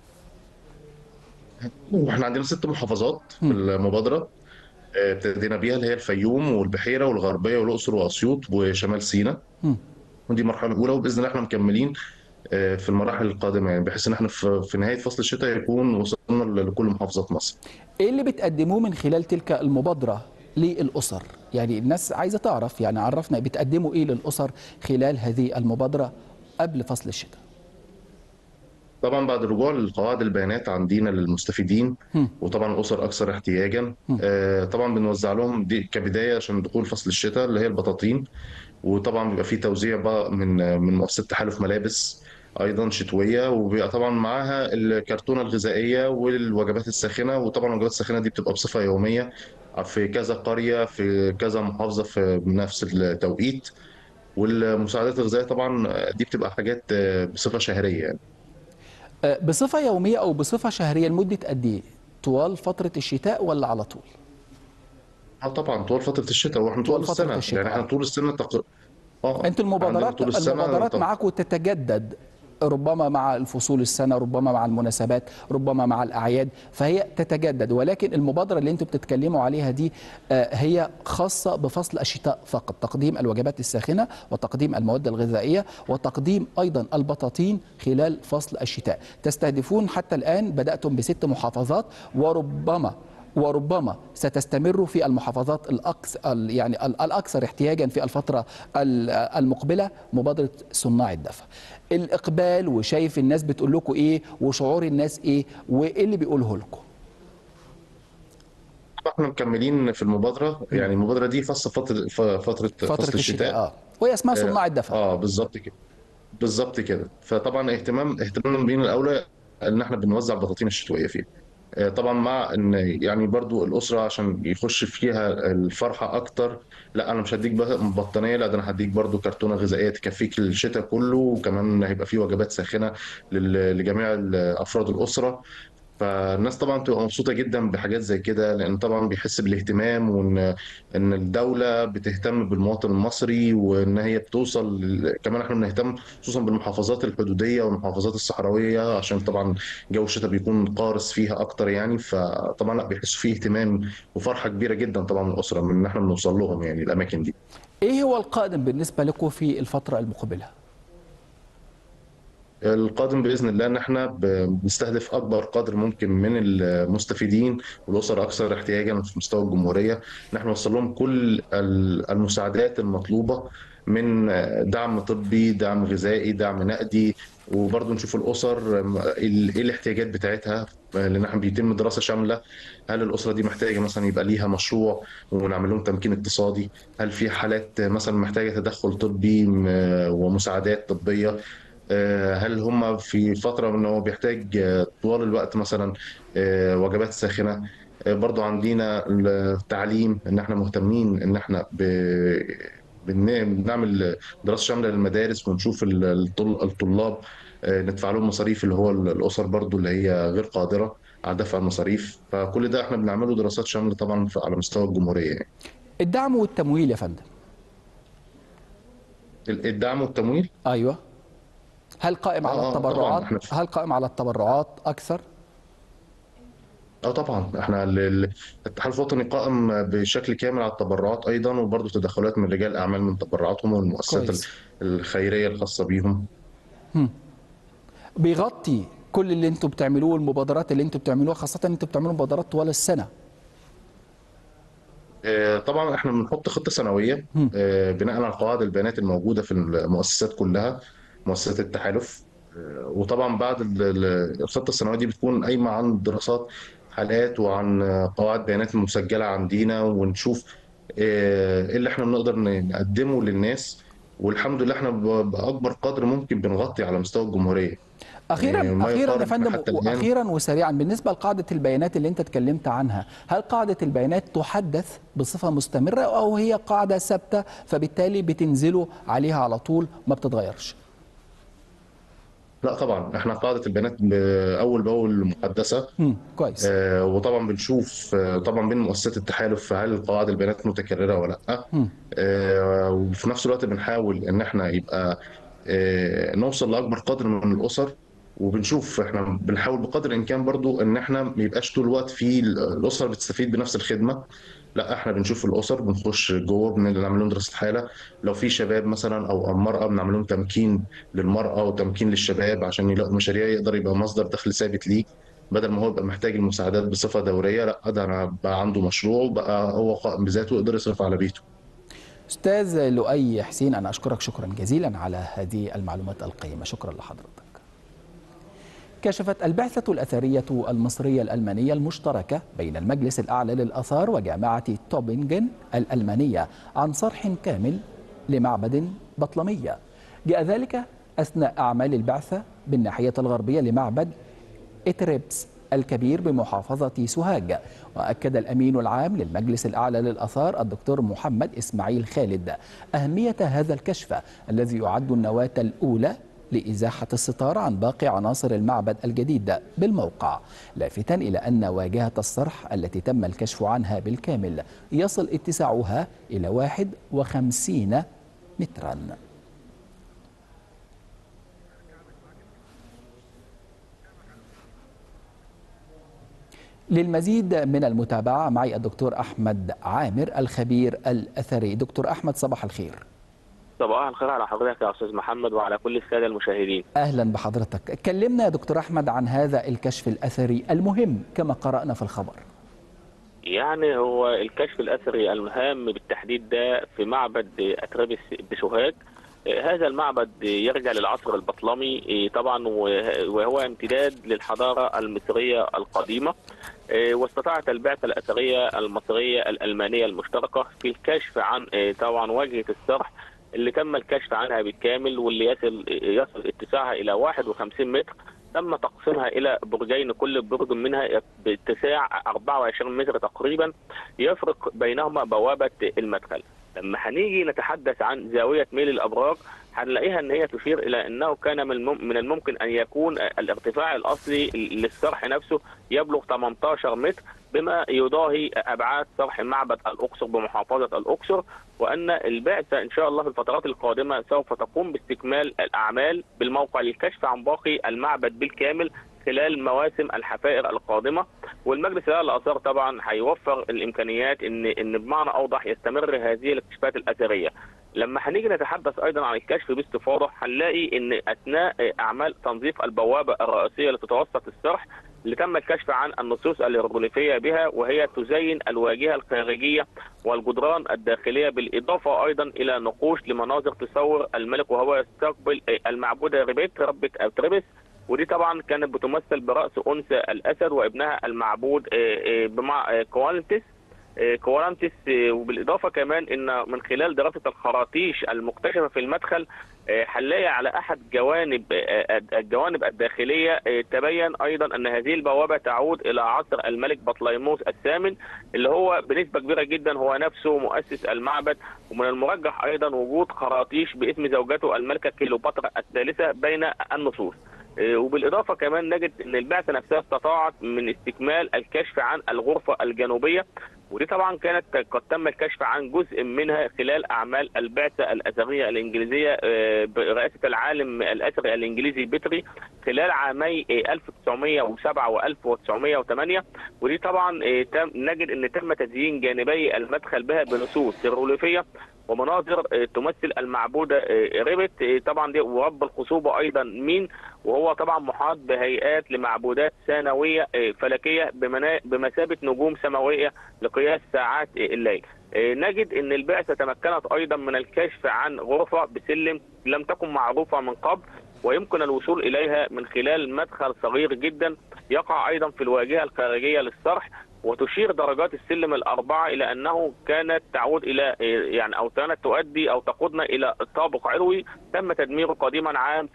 احنا عندنا ست محافظات في المبادره آه، ابتدينا بيها اللي هي الفيوم والبحيره والغربيه والاقصر واسيوط وشمال سيناء مم. ودي مرحله اولى وباذن الله احنا مكملين آه، في المراحل القادمه يعني بحيث ان احنا في في نهايه فصل الشتاء يكون وصلنا لكل محافظات مصر ايه اللي بتقدموه من خلال تلك المبادرة للأسر يعني الناس عايزة تعرف يعني عرفنا بتقدموا ايه للأسر خلال هذه المبادرة قبل فصل الشتاء طبعا بعد الرجوع لقواعد البيانات عندنا للمستفيدين هم. وطبعا الاسر اكثر احتياجا آه، طبعا بنوزع لهم دي كبدايه عشان دخول فصل الشتاء اللي هي البطاطين وطبعا بيبقى في توزيع بقى من من مؤسسه تحالف ملابس ايضا شتويه وبيبقى طبعا معاها الكرتونه الغذائيه والوجبات الساخنه وطبعا الوجبات الساخنه دي بتبقى بصفه يوميه في كذا قريه في كذا محافظه في نفس التوقيت والمساعدات الغذائيه طبعا دي بتبقى حاجات آه، بصفه شهريه يعني. آه، بصفة يومية أو بصفة شهرية لمدة قد إيه؟ طوال فترة الشتاء ولا على طول؟ اه طبعا طول فتره الشتاء واحنا طول, طول فترة السنه الشتاء، يعني احنا آه. طول السنه تقريبا اه انتوا عندنا المبادرات طول السنه المبادرات طب- معاكم تتجدد ربما مع الفصول السنه ربما مع المناسبات ربما مع الاعياد فهي تتجدد ولكن المبادره اللي انتم بتتكلموا عليها دي آه، هي خاصه بفصل الشتاء فقط تقديم الوجبات الساخنه وتقديم المواد الغذائيه وتقديم ايضا البطاطين خلال فصل الشتاء تستهدفون حتى الان بداتم بست محافظات وربما وربما ستستمر في المحافظات الأكثر يعني ال- الأكثر احتياجا في الفترة ال- المقبلة مبادرة صناع الدفع الإقبال وشايف الناس بتقول لكم إيه وشعور الناس إيه وإيه اللي بيقوله لكم احنا مكملين في المبادره يعني المبادره دي خاصه فتره ف- فتره فترة فصل الشتاء الشتاء آه وهي اسمها صناع الدفع اه بالظبط كده بالظبط كده فطبعا اهتمام اهتمام بين الاولى ان احنا بنوزع البطاطين الشتويه فيها آه، طبعا مع ان يعني برضو الاسره عشان يخش فيها الفرحه اكتر لا انا مش هديك بقى بطانيه لا ده انا هديك برضو كرتونه غذائيه تكفيك الشتاء كله وكمان هيبقى فيه وجبات ساخنه لل- لجميع افراد الاسره فالناس طبعا بتبقى مبسوطه جدا بحاجات زي كده لان طبعا بيحس بالاهتمام وان ان الدوله بتهتم بالمواطن المصري وان هي بتوصل لل- كمان احنا بنهتم خصوصا بالمحافظات الحدوديه والمحافظات الصحراويه عشان طبعا جو الشتاء بيكون قارس فيها اكتر يعني فطبعا لا بيحسوا فيه اهتمام وفرحه كبيره جدا طبعا من الاسره من ان احنا بنوصل لهم يعني الاماكن دي إيه هو القادم بالنسبة لكم في الفترة المقبلة القادم باذن الله ان احنا ب- بنستهدف اكبر قدر ممكن من المستفيدين والاسر اكثر احتياجا في مستوى الجمهوريه ان احنا نوصل لهم كل ال- المساعدات المطلوبه من دعم طبي دعم غذائي دعم نقدي وبرضه نشوف الاسر ال- ايه الاحتياجات بتاعتها لان احنا بيتم دراسه شامله هل الاسره دي محتاجه مثلا يبقى ليها مشروع ونعمل لهم تمكين اقتصادي هل في حالات مثلا محتاجه تدخل طبي م- ومساعدات طبيه آه، هل هم في فترة ان هو بيحتاج آه، طوال الوقت مثلا آه، وجبات ساخنة آه، برضو عندنا التعليم ان احنا مهتمين ان احنا ب- بن- بنعمل دراسة شاملة للمدارس ونشوف ال- الطل- الطلاب آه، ندفع لهم مصاريف اللي هو الأسر برضو اللي هي غير قادرة على دفع المصاريف فكل ده احنا بنعمله دراسات شاملة طبعا في- على مستوى الجمهورية يعني. الدعم والتمويل يا فندم الدعم والتمويل أيوة هل قائم على آه، آه، طبعاً. التبرعات إحنا هل قائم على التبرعات أكثر اه طبعا احنا ال- ال- التحالف الوطني قائم بشكل كامل على التبرعات ايضا وبرضه تدخلات من رجال اعمال من تبرعاتهم والمؤسسات كويس. ال- الخيريه الخاصه بيهم بيغطي كل اللي انتم بتعملوه المبادرات اللي انتم بتعملوها خاصة انتم بتعملوا مبادرات طوال السنة آه، طبعا احنا بنحط خطه سنويه آه، بناء على قواعد البيانات الموجوده في المؤسسات كلها مؤسسات التحالف آه، وطبعا بعد ال- ال- الخطه السنويه دي بتكون قايمه عن دراسات حالات وعن آه، قواعد بيانات مسجله عندنا ونشوف آه، ايه اللي احنا بنقدر ن- نقدمه للناس والحمد لله احنا ب- باكبر قدر ممكن بنغطي على مستوى الجمهوريه اخيرا يعني ما اخيرا يا يقارب فندم حتى الآن. واخيرا وسريعا بالنسبه لقاعده البيانات اللي انت اتكلمت عنها هل قاعده البيانات تحدث بصفه مستمره او هي قاعده ثابته فبالتالي بتنزلوا عليها على طول ما بتتغيرش لا طبعا احنا قاعده البيانات اول باول محدثه امم كويس آه، وطبعا بنشوف آه، طبعا بين مؤسسات التحالف هل قواعد البيانات متكرره ولا لا مم. آه، وفي نفس الوقت بنحاول ان احنا يبقى آه، نوصل لاكبر قدر من الاسر وبنشوف احنا بنحاول بقدر الامكان برضو ان احنا ما يبقاش طول الوقت في الاسر بتستفيد بنفس الخدمه لا احنا بنشوف الاسر بنخش جوه بنعمل لهم دراسه حاله لو في شباب مثلا او المراه بنعمل لهم تمكين للمراه وتمكين للشباب عشان يلاقوا مشاريع يقدر يبقى مصدر دخل ثابت ليه بدل ما هو يبقى محتاج المساعدات بصفه دوريه لا ده انا بقى عنده مشروع بقى هو قائم بذاته ويقدر يصرف على بيته استاذ لؤي حسين انا اشكرك شكرا جزيلا على هذه المعلومات القيمه شكرا لحضرتك كشفت البعثة الأثرية المصرية الألمانية المشتركة بين المجلس الأعلى للآثار وجامعة توبنجن الألمانية عن صرح كامل لمعبد بطلمية جاء ذلك أثناء أعمال البعثة بالناحية الغربية لمعبد إتريبس الكبير بمحافظة سوهاج وأكد الأمين العام للمجلس الأعلى للآثار الدكتور محمد إسماعيل خالد أهمية هذا الكشف الذي يعد النواة الأولى لإزاحة الستار عن باقي عناصر المعبد الجديد بالموقع لافتا إلى أن واجهة الصرح التي تم الكشف عنها بالكامل يصل اتساعها إلى 51 متراً للمزيد من المتابعة معي الدكتور أحمد عامر الخبير الأثري دكتور أحمد صباح الخير صباح الخير على حضرتك يا استاذ محمد وعلى كل الساده المشاهدين أهلا بحضرتك كلمنا يا دكتور أحمد عن هذا الكشف الأثري المهم كما قرأنا في الخبر يعني هو الكشف الاثري المهام بالتحديد ده في معبد اتربس بسوهاج هذا المعبد يرجع للعصر البطلمي طبعا وهو امتداد للحضاره المصريه القديمه واستطاعت البعثه الاثريه المصريه الالمانيه المشتركه في الكشف عن طبعا واجهه الصرح اللي تم الكشف عنها بالكامل واللي يصل يصل اتساعها الى 51 متر تم تقسيمها الى برجين كل برج منها باتساع 24 متر تقريبا يفرق بينهما بوابه المدخل لما هنيجي نتحدث عن زاويه ميل الابراج هنلاقيها ان هي تشير الى انه كان من من الممكن ان يكون الارتفاع الاصلي للصرح نفسه يبلغ 18 متر بما يضاهي ابعاد صرح معبد الاقصر بمحافظه الاقصر وان البعثه ان شاء الله في الفترات القادمه سوف تقوم باستكمال الاعمال بالموقع للكشف عن باقي المعبد بالكامل خلال مواسم الحفائر القادمه والمجلس الاعلى للاثار طبعا هيوفر الامكانيات ان ان بمعنى اوضح يستمر هذه الاكتشافات الاثريه لما هنيجي نتحدث ايضا عن الكشف باستفاضه هنلاقي ان اثناء اعمال تنظيف البوابه الرئيسيه لتتوسط الصرح اللي تم الكشف عن النصوص الهيروغليفيه بها وهي تزين الواجهه الخارجيه والجدران الداخليه بالاضافه ايضا الى نقوش لمناظر تصور الملك وهو يستقبل المعبوده ريبيت ربه ابتربس ودي طبعا كانت بتمثل براس انثى الاسد وابنها المعبود بمع كوالنتس كوالنتس وبالاضافه كمان ان من خلال دراسه الخراطيش المكتشفه في المدخل هنلاقي على احد جوانب الجوانب الداخليه تبين ايضا ان هذه البوابه تعود الى عصر الملك بطليموس الثامن اللي هو بنسبه كبيره جدا هو نفسه مؤسس المعبد ومن المرجح ايضا وجود خراطيش باسم زوجته الملكه كليوباترا الثالثه بين النصوص. وبالاضافه كمان نجد ان البعثه نفسها استطاعت من استكمال الكشف عن الغرفه الجنوبيه ودي طبعا كانت قد تم الكشف عن جزء منها خلال اعمال البعثه الاثريه الانجليزيه برئاسه العالم الاثري الانجليزي بيتري خلال عامي 1907 و1908 ودي طبعا نجد ان تم تزيين جانبي المدخل بها بنصوص هيروغليفيه ومناظر تمثل المعبوده ريبت طبعا دي ورب الخصوبه ايضا مين وهو طبعا محاط بهيئات لمعبودات ثانويه فلكيه بمثابه نجوم سماويه لقياس ساعات الليل. نجد ان البعثه تمكنت ايضا من الكشف عن غرفه بسلم لم تكن معروفه من قبل ويمكن الوصول اليها من خلال مدخل صغير جدا يقع ايضا في الواجهه الخارجيه للصرح وتشير درجات السلم الأربعة إلى أنه كانت تعود إلى يعني أو كانت تؤدي أو تقودنا إلى طابق علوي تم تدميره قديما عام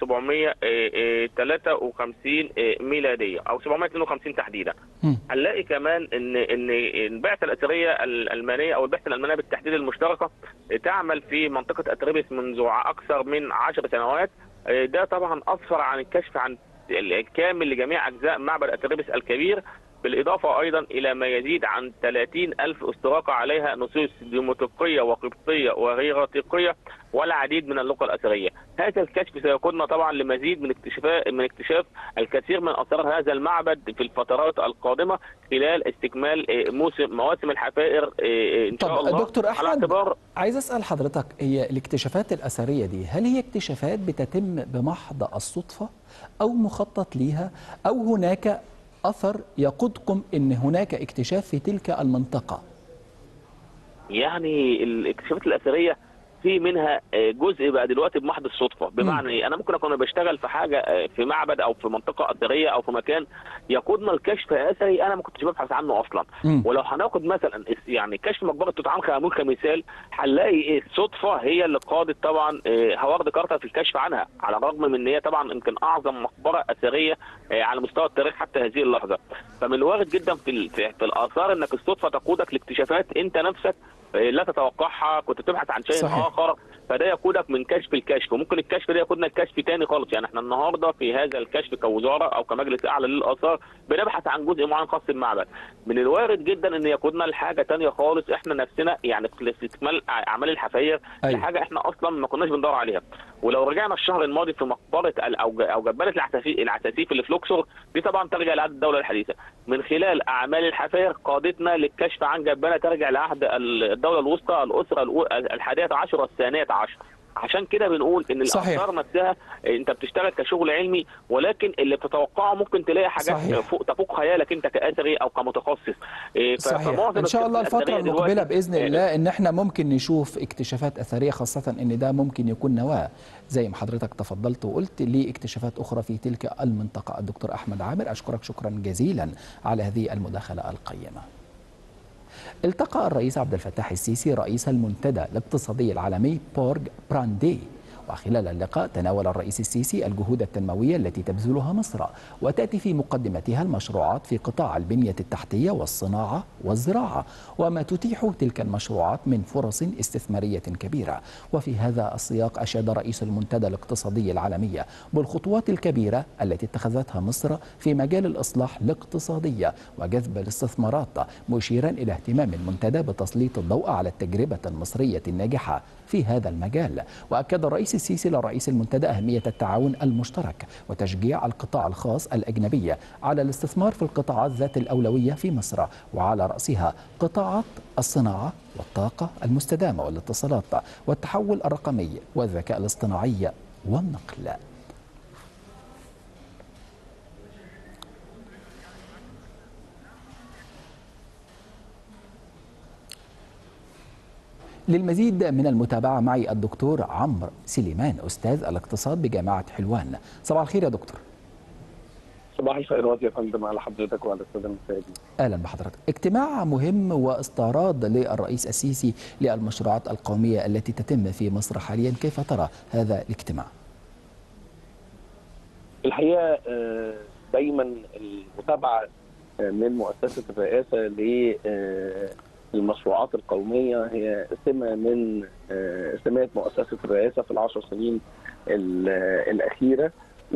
753 ميلادية أو 752 تحديدا. هنلاقي كمان إن إن البعثة الأثرية الألمانية أو البعثة الألمانية بالتحديد المشتركة تعمل في منطقة أتربس منذ أكثر من 10 سنوات ده طبعا أسفر عن الكشف عن الكامل لجميع أجزاء معبد أتربس الكبير بالإضافة أيضا إلى ما يزيد عن 30 ألف استراقة عليها نصوص ديموتيقية وقبطية وغيراتيقية والعديد من اللغة الأثرية هذا الكشف سيقودنا طبعا لمزيد من اكتشاف من اكتشاف الكثير من آثار هذا المعبد في الفترات القادمة خلال استكمال موسم مواسم الحفائر إن شاء الله دكتور أحمد اعتبار عايز أسأل حضرتك هي الاكتشافات الأثرية دي هل هي اكتشافات بتتم بمحض الصدفة أو مخطط ليها أو هناك أثر يقودكم أن هناك اكتشاف في تلك المنطقة يعني الاكتشافات الأثرية في منها جزء بقى دلوقتي بمحض الصدفه بمعنى ايه انا ممكن اكون بشتغل في حاجه في معبد او في منطقه اثريه او في مكان يقودنا الكشف اثري انا ما كنتش ببحث عنه اصلا م. ولو هناخد مثلا يعني كشف مقبره توت عنخ امون كمثال هنلاقي ايه الصدفه هي اللي قادت طبعا هوارد كارتر في الكشف عنها على الرغم من ان هي طبعا يمكن اعظم مقبره اثريه على مستوى التاريخ حتى هذه اللحظه فمن الوارد جدا في في, في الاثار انك الصدفه تقودك لاكتشافات انت نفسك آه، لا تتوقعها كنت تبحث عن شيء صحيح. اخر فده يقودك من كشف لكشف وممكن الكشف ده ياخدنا لكشف تاني خالص يعني احنا النهارده في هذا الكشف كوزاره او كمجلس اعلى للاثار بنبحث عن جزء معين خاص بالمعبد من الوارد جدا ان يقودنا لحاجه تانية خالص احنا نفسنا يعني في استكمال اعمال الحفاير أيوة. لحاجه احنا اصلا ما كناش بندور عليها ولو رجعنا الشهر الماضي في مقبره ال- او ج- او جباله العساسي العساسيف اللي في لوكسور دي طبعا ترجع لعهد الدوله الحديثه من خلال اعمال الحفاير قادتنا للكشف عن جبانه ترجع لعهد ال- الدوله الوسطى الاسره الأو- الحادية عشر والثانيه عشر عشان كده بنقول ان صحيح. الاثار نفسها انت بتشتغل كشغل علمي ولكن اللي بتتوقعه ممكن تلاقي حاجات صحيح. فوق تفوق خيالك انت كاثري او كمتخصص إيه، ف- صحيح فمعظم ان شاء الله الكتب الفتره الأثرية المقبله دلوقتي- باذن الله ان احنا ممكن نشوف اكتشافات اثريه خاصه ان ده ممكن يكون نواه زي ما حضرتك تفضلت وقلت لاكتشافات اخرى في تلك المنطقه الدكتور احمد عامر اشكرك شكرا جزيلا على هذه المداخله القيمه التقى الرئيس عبد الفتاح السيسي رئيس المنتدى الاقتصادي العالمي بورج براندي وخلال اللقاء تناول الرئيس السيسي الجهود التنموية التي تبذلها مصر وتأتي في مقدمتها المشروعات في قطاع البنية التحتية والصناعة والزراعة وما تتيح تلك المشروعات من فرص استثمارية كبيرة وفي هذا السياق أشاد رئيس المنتدى الاقتصادي العالمي بالخطوات الكبيرة التي اتخذتها مصر في مجال الإصلاح الاقتصادي وجذب الاستثمارات مشيرا إلى اهتمام المنتدى بتسليط الضوء على التجربة المصرية الناجحة في هذا المجال وأكد الرئيس السيسي لرئيس المنتدى أهمية التعاون المشترك وتشجيع القطاع الخاص الأجنبي على الاستثمار في القطاعات ذات الأولوية في مصر وعلى رأسها قطاعات الصناعة والطاقة المستدامة والاتصالات والتحول الرقمي والذكاء الاصطناعي والنقل للمزيد من المتابعة معي الدكتور عمرو سليمان أستاذ الاقتصاد بجامعة حلوان صباح الخير يا دكتور صباح الخيرات يا فندم على حضرتك وعلى الساده المشاهدين. اهلا بحضرتك. اجتماع مهم واستعراض للرئيس السيسي للمشروعات القوميه التي تتم في مصر حاليا، كيف ترى هذا الاجتماع؟ الحقيقه آه، دايما المتابعه آه، من مؤسسه الرئاسه للمشروعات القوميه هي سمه من آه، سمات مؤسسه الرئاسه في العشر سنين ال- الاخيره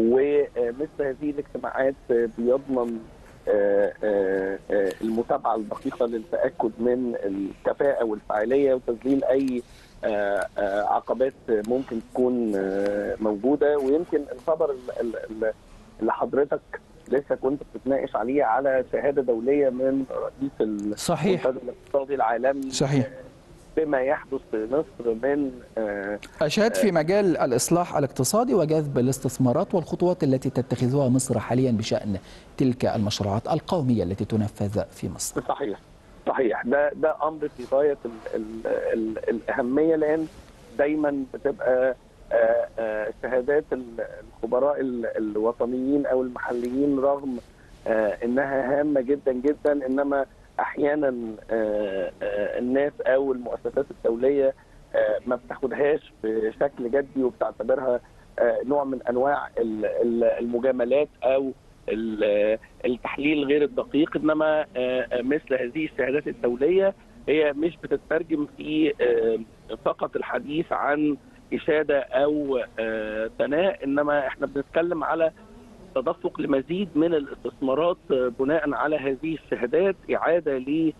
ومثل هذه الاجتماعات بيضمن آه، آه، آه، المتابعه الدقيقه للتاكد من الكفاءه والفاعليه وتذليل اي آه، آه، عقبات ممكن تكون آه، موجوده ويمكن الخبر ال- ال- ال- اللي حضرتك لسه كنت بتتناقش عليه على شهاده دوليه من رئيس ال- صحيح. المنتدى الاقتصادي العالمي صحيح. بما يحدث في مصر من آه، أشاد في مجال الإصلاح الاقتصادي وجذب الاستثمارات والخطوات التي تتخذها مصر حاليا بشأن تلك المشروعات القومية التي تنفذ في مصر. صحيح صحيح ده ده امر في غايه ال ال ال الاهميه لان دايما بتبقى آه، آه، شهادات ال- الخبراء ال- الوطنيين او المحليين رغم آه، انها هامه جدا جدا انما احيانا آه، آه، الناس او المؤسسات الدوليه آه، ما بتاخدهاش بشكل جدي وبتعتبرها آه، نوع من انواع ال- ال- المجاملات او ال- التحليل غير الدقيق انما آه، مثل هذه الشهادات الدوليه هي مش بتترجم في آه، فقط الحديث عن اشاده او آه، ثناء انما احنا بنتكلم على تدفق لمزيد من الاستثمارات آه، بناء على هذه الشهادات اعاده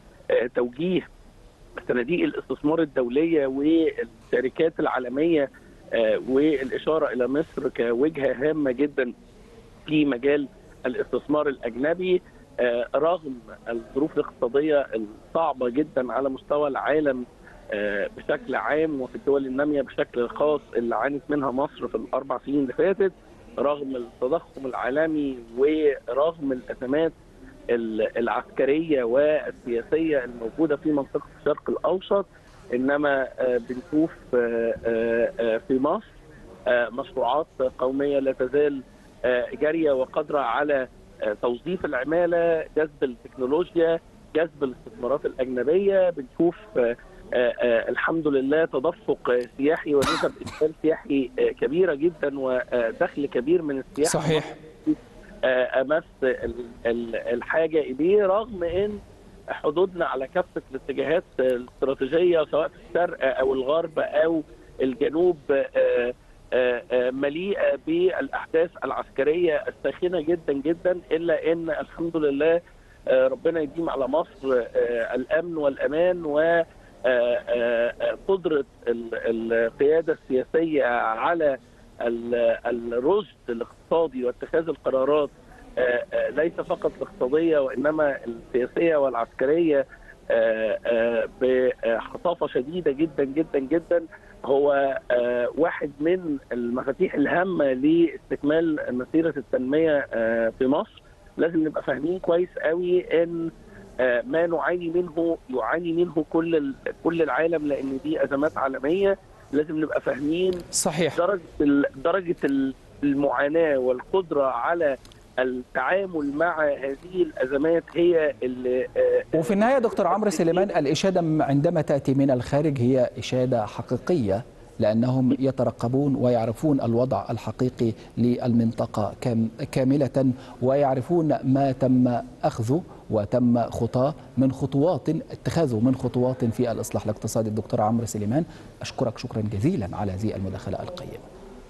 لتوجيه صناديق الاستثمار الدوليه والشركات العالميه آه، والاشاره الى مصر كوجهه هامه جدا في مجال الاستثمار الاجنبي آه، رغم الظروف الاقتصاديه الصعبه جدا على مستوى العالم آه، بشكل عام وفي الدول الناميه بشكل خاص اللي عانت منها مصر في الاربع سنين اللي فاتت رغم التضخم العالمي ورغم الازمات ال- العسكريه والسياسيه الموجوده في منطقه الشرق الاوسط انما آه، بنشوف آه، آه، آه، في مصر آه، مشروعات قوميه لا تزال آه، جاريه وقادره على آه، توظيف العماله، جذب التكنولوجيا، جذب الاستثمارات الاجنبيه، بنشوف آه، آه، آه، الحمد لله تدفق آه، سياحي ونسب ادخال سياحي آه، كبيره جدا ودخل كبير من السياحه صحيح آه، امس ال- ال- الحاجه اليه رغم ان حدودنا على كافه الاتجاهات الاستراتيجيه سواء في الشرق او الغرب او الجنوب آه، آه، آه، مليئه بالاحداث العسكريه الساخنه جدا جدا الا ان الحمد لله آه، ربنا يديم على مصر آه، الامن والامان و آه، آه، آه، قدره ال- القياده السياسيه على ال- الرشد الاقتصادي واتخاذ القرارات آه، آه، ليس فقط الاقتصاديه وانما السياسيه والعسكريه آه، آه، بخطافه شديده جدا جدا جدا هو آه، واحد من المفاتيح الهامه لاستكمال مسيره التنميه آه، في مصر لازم نبقى فاهمين كويس قوي ان آه، ما نعاني منه يعاني منه كل ال- كل العالم لان دي ازمات عالميه لازم نبقى فاهمين صحيح درجه ال- درجه ال- المعاناه والقدره على التعامل مع هذه الازمات هي اللي آه، وفي النهاية دكتور عمرو سليمان الإشادة عندما تأتي من الخارج هي إشادة حقيقية لأنهم يترقبون ويعرفون الوضع الحقيقي للمنطقة كام- كاملة ويعرفون ما تم أخذه وتم خطاه من خطوات اتخاذه من خطوات في الإصلاح الاقتصادي الدكتور عمرو سليمان أشكرك شكرا جزيلا على هذه المداخلة القيمة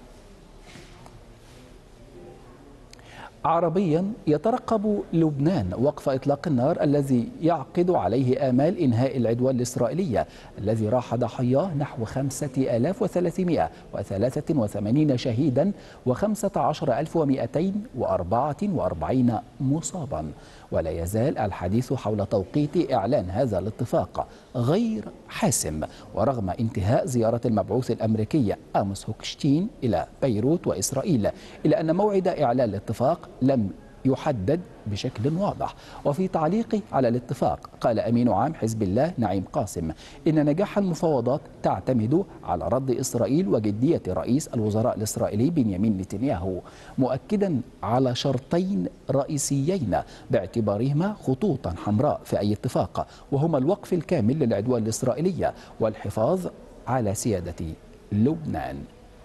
عربيا يترقب لبنان وقف إطلاق النار الذي يعقد عليه آمال إنهاء العدوان الإسرائيلي الذي راح ضحاياه نحو 5383 شهيدا و15244 مصابا ولا يزال الحديث حول توقيت إعلان هذا الاتفاق غير حاسم ورغم انتهاء زيارة المبعوث الأمريكي آموس هوكشتين إلى بيروت وإسرائيل إلا أن موعد إعلان الاتفاق لم يحدد بشكل واضح وفي تعليقه على الاتفاق قال أمين عام حزب الله نعيم قاسم إن نجاح المفاوضات تعتمد على رد إسرائيل وجدية رئيس الوزراء الإسرائيلي بنيامين نتنياهو مؤكدا على شرطين رئيسيين باعتبارهما خطوطا حمراء في أي اتفاق وهما الوقف الكامل للعدوان الإسرائيلي والحفاظ على سيادة لبنان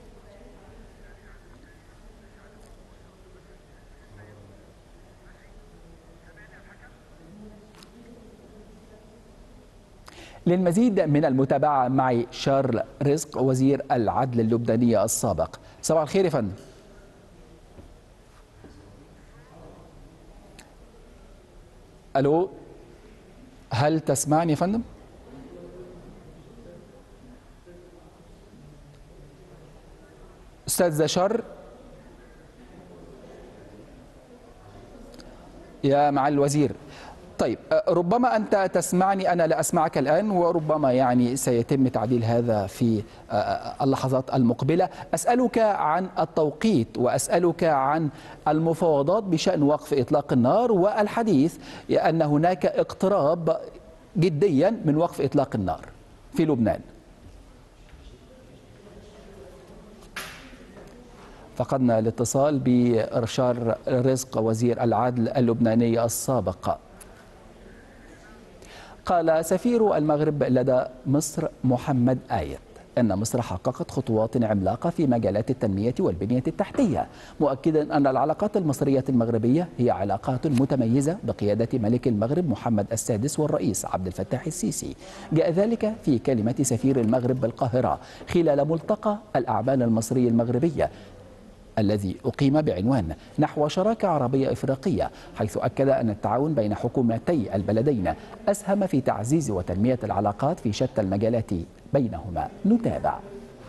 للمزيد من المتابعة معي شارل رزق وزير العدل اللبناني السابق صباح الخير يا فندم ألو هل تسمعني يا فندم؟ أستاذ زشر يا معالي الوزير طيب أه، ربما أنت تسمعني أنا لا أسمعك الآن وربما يعني سيتم تعديل هذا في أه، أه، اللحظات المقبلة أسألك عن التوقيت وأسألك عن المفاوضات بشأن وقف إطلاق النار والحديث أن هناك اقتراب جديا من وقف إطلاق النار في لبنان فقدنا الاتصال بإرشار رزق وزير العدل اللبناني السابق قال سفير المغرب لدى مصر محمد آيت أن مصر حققت خطوات عملاقة في مجالات التنمية والبنية التحتية مؤكدا أن العلاقات المصرية المغربية هي علاقات متميزة بقيادة ملك المغرب محمد السادس والرئيس عبد الفتاح السيسي جاء ذلك في كلمة سفير المغرب بالقاهرة خلال ملتقى الأعمال المصري المغربية الذي أقيم بعنوان نحو شراكة عربية إفريقية حيث أكد أن التعاون بين حكومتي البلدين أسهم في تعزيز وتنمية العلاقات في شتى المجالات بينهما نتابع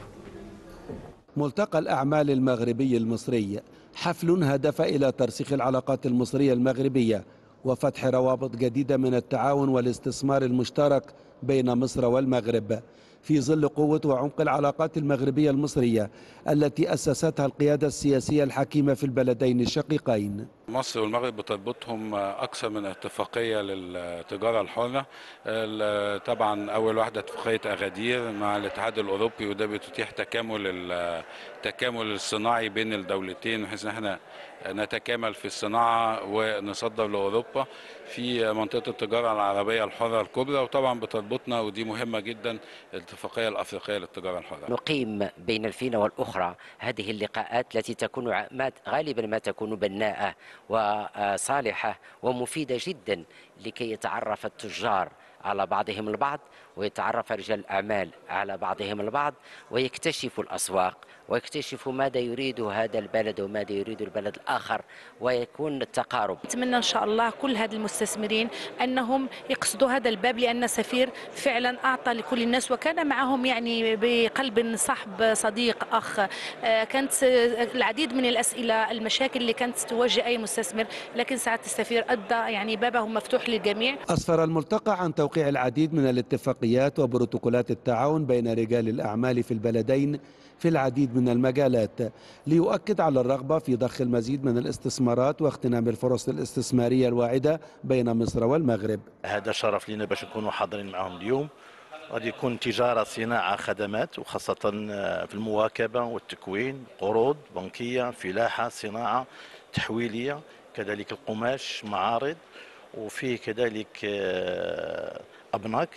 ملتقى الأعمال المغربي المصري حفل هدف إلى ترسيخ العلاقات المصرية المغربية وفتح روابط جديدة من التعاون والاستثمار المشترك بين مصر والمغرب في ظل قوة وعمق العلاقات المغربية المصرية التي أسستها القيادة السياسية الحكيمة في البلدين الشقيقين مصر والمغرب بتربطهم أكثر من اتفاقية للتجارة الحرة ال- طبعا أول واحدة اتفاقية أغادير مع الاتحاد الأوروبي وده بتتيح تكامل ال- التكامل الصناعي بين الدولتين بحيث إن احنا نتكامل في الصناعة ونصدر لأوروبا في منطقة التجارة العربية الحرة الكبرى وطبعا بتربطنا ودي مهمة جدا الاتفاقية الأفريقية للتجارة الحرة نقيم بين الفينة والأخرى هذه اللقاءات التي تكون ع- ما غالبا ما تكون بناءة وصالحة ومفيدة جدا لكي يتعرف التجار على بعضهم البعض ويتعرف رجال الأعمال على بعضهم البعض ويكتشفوا الأسواق ويكتشفوا ماذا يريد هذا البلد وماذا يريد البلد الآخر ويكون التقارب نتمنى ان شاء الله كل هاد المستثمرين انهم يقصدوا هذا الباب لان سفير فعلا اعطى لكل الناس وكان معهم يعني بقلب صاحب صديق اخ آه، كانت آه، العديد من الاسئله المشاكل اللي كانت تواجه اي مستثمر لكن سعاده السفير ادى يعني بابه مفتوح للجميع أسفر الملتقى عن توقيع العديد من الاتفاقيات وبروتوكولات التعاون بين رجال الأعمال في البلدين في العديد من المجالات ليؤكد على الرغبة في ضخ المزيد من الاستثمارات واغتنام الفرص الاستثمارية الواعدة بين مصر والمغرب هذا شرف لنا باش نكونوا حاضرين معهم اليوم غادي يكون تجارة صناعة خدمات وخاصة في المواكبة والتكوين قروض بنكية فلاحة صناعة تحويلية كذلك القماش معارض وفيه كذلك آه، أبناك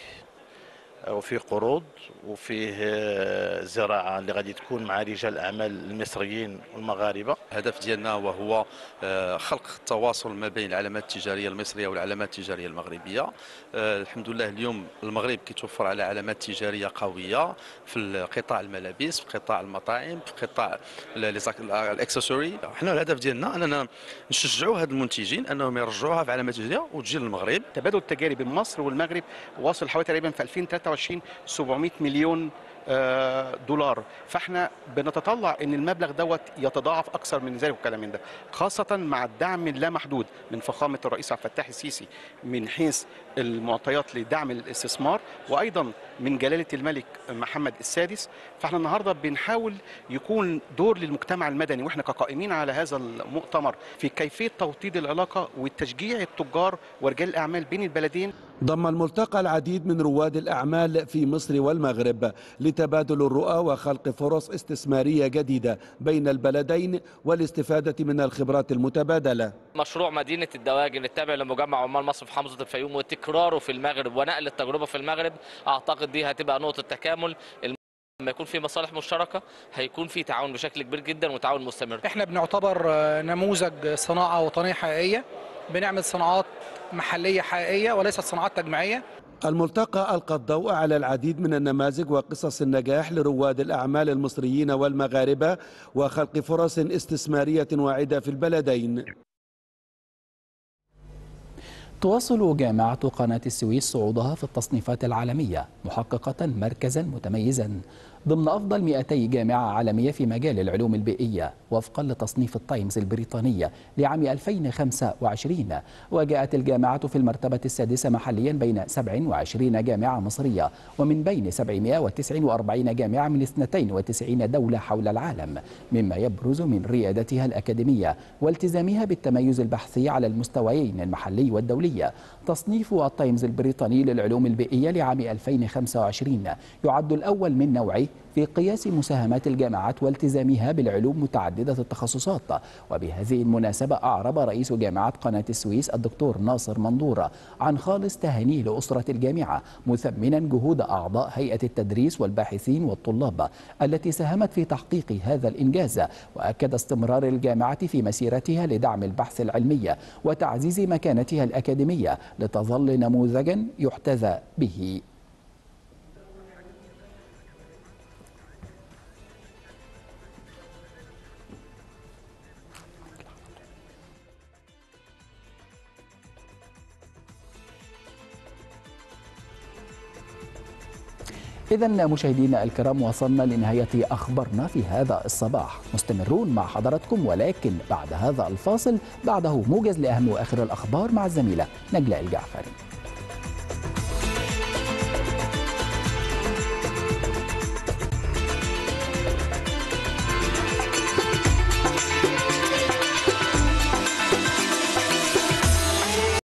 وفيه قروض وفيه آه، زراعة اللي غادي تكون مع رجال الأعمال المصريين والمغاربة الهدف ديالنا وهو آه، خلق التواصل ما بين العلامات التجاريه المصريه والعلامات التجاريه المغربيه آه، الحمد لله اليوم المغرب كيتوفر على علامات تجاريه قويه في قطاع الملابس في قطاع المطاعم في قطاع ال- لي- الاكسسوري حنا الهدف ديالنا اننا نشجعوا هاد المنتجين انهم يرجعوها في علامات تجاريه وتجي للمغرب تبادل التجاري بين مصر والمغرب واصل حوالي تقريبا في 2023 700 مليون آه، دولار فاحنا بنتطلع ان المبلغ دوت يتضاعف اكثر من ذلك والكلام من ده خاصه مع الدعم اللامحدود من فخامه الرئيس عبد الفتاح السيسي من حيث المعطيات لدعم الاستثمار وايضا من جلاله الملك محمد السادس فاحنا النهارده بنحاول يكون دور للمجتمع المدني واحنا كقائمين على هذا المؤتمر في كيفيه توطيد العلاقه وتشجيع التجار ورجال الاعمال بين البلدين ضم الملتقى العديد من رواد الأعمال في مصر والمغرب لتبادل الرؤى وخلق فرص استثمارية جديدة بين البلدين والاستفادة من الخبرات المتبادلة مشروع مدينة الدواجن التابع لمجمع عمال مصر في حمزة الفيوم وتكراره في المغرب ونقل التجربة في المغرب أعتقد دي هتبقى نقطة تكامل لما يكون في مصالح مشتركة هيكون في تعاون بشكل كبير جدا وتعاون مستمر احنا بنعتبر آه، نموذج صناعة وطنية حقيقية بنعمل صناعات محلية حقيقية وليست صناعات تجميعية الملتقى ألقى الضوء على العديد من النماذج وقصص النجاح لرواد الأعمال المصريين والمغاربة وخلق فرص استثمارية واعدة في البلدين تواصل جامعة قناة السويس صعودها في التصنيفات العالمية محققة مركزا متميزا ضمن أفضل 200 جامعة عالمية في مجال العلوم البيئية وفقا لتصنيف التايمز البريطانية لعام 2025 وجاءت الجامعة في المرتبة السادسة محليا بين 27 جامعة مصرية ومن بين 749 جامعة من 92 دولة حول العالم مما يبرز من ريادتها الأكاديمية والتزامها بالتميز البحثي على المستويين المحلي والدولي تصنيف التايمز البريطاني للعلوم البيئية لعام 2025 يعد الأول من نوعه في قياس مساهمات الجامعات والتزامها بالعلوم متعددة التخصصات وبهذه المناسبة أعرب رئيس جامعة قناة السويس الدكتور ناصر منظور عن خالص تهانيه لأسرة الجامعة مثمنا جهود أعضاء هيئة التدريس والباحثين والطلاب التي ساهمت في تحقيق هذا الإنجاز وأكد استمرار الجامعة في مسيرتها لدعم البحث العلمي وتعزيز مكانتها الأكاديمية لتظل نموذجا يحتذى به إذا مشاهدينا الكرام وصلنا لنهاية أخبارنا في هذا الصباح مستمرون مع حضراتكم ولكن بعد هذا الفاصل بعده موجز لأهم وآخر الأخبار مع الزميلة نجلاء الجعفري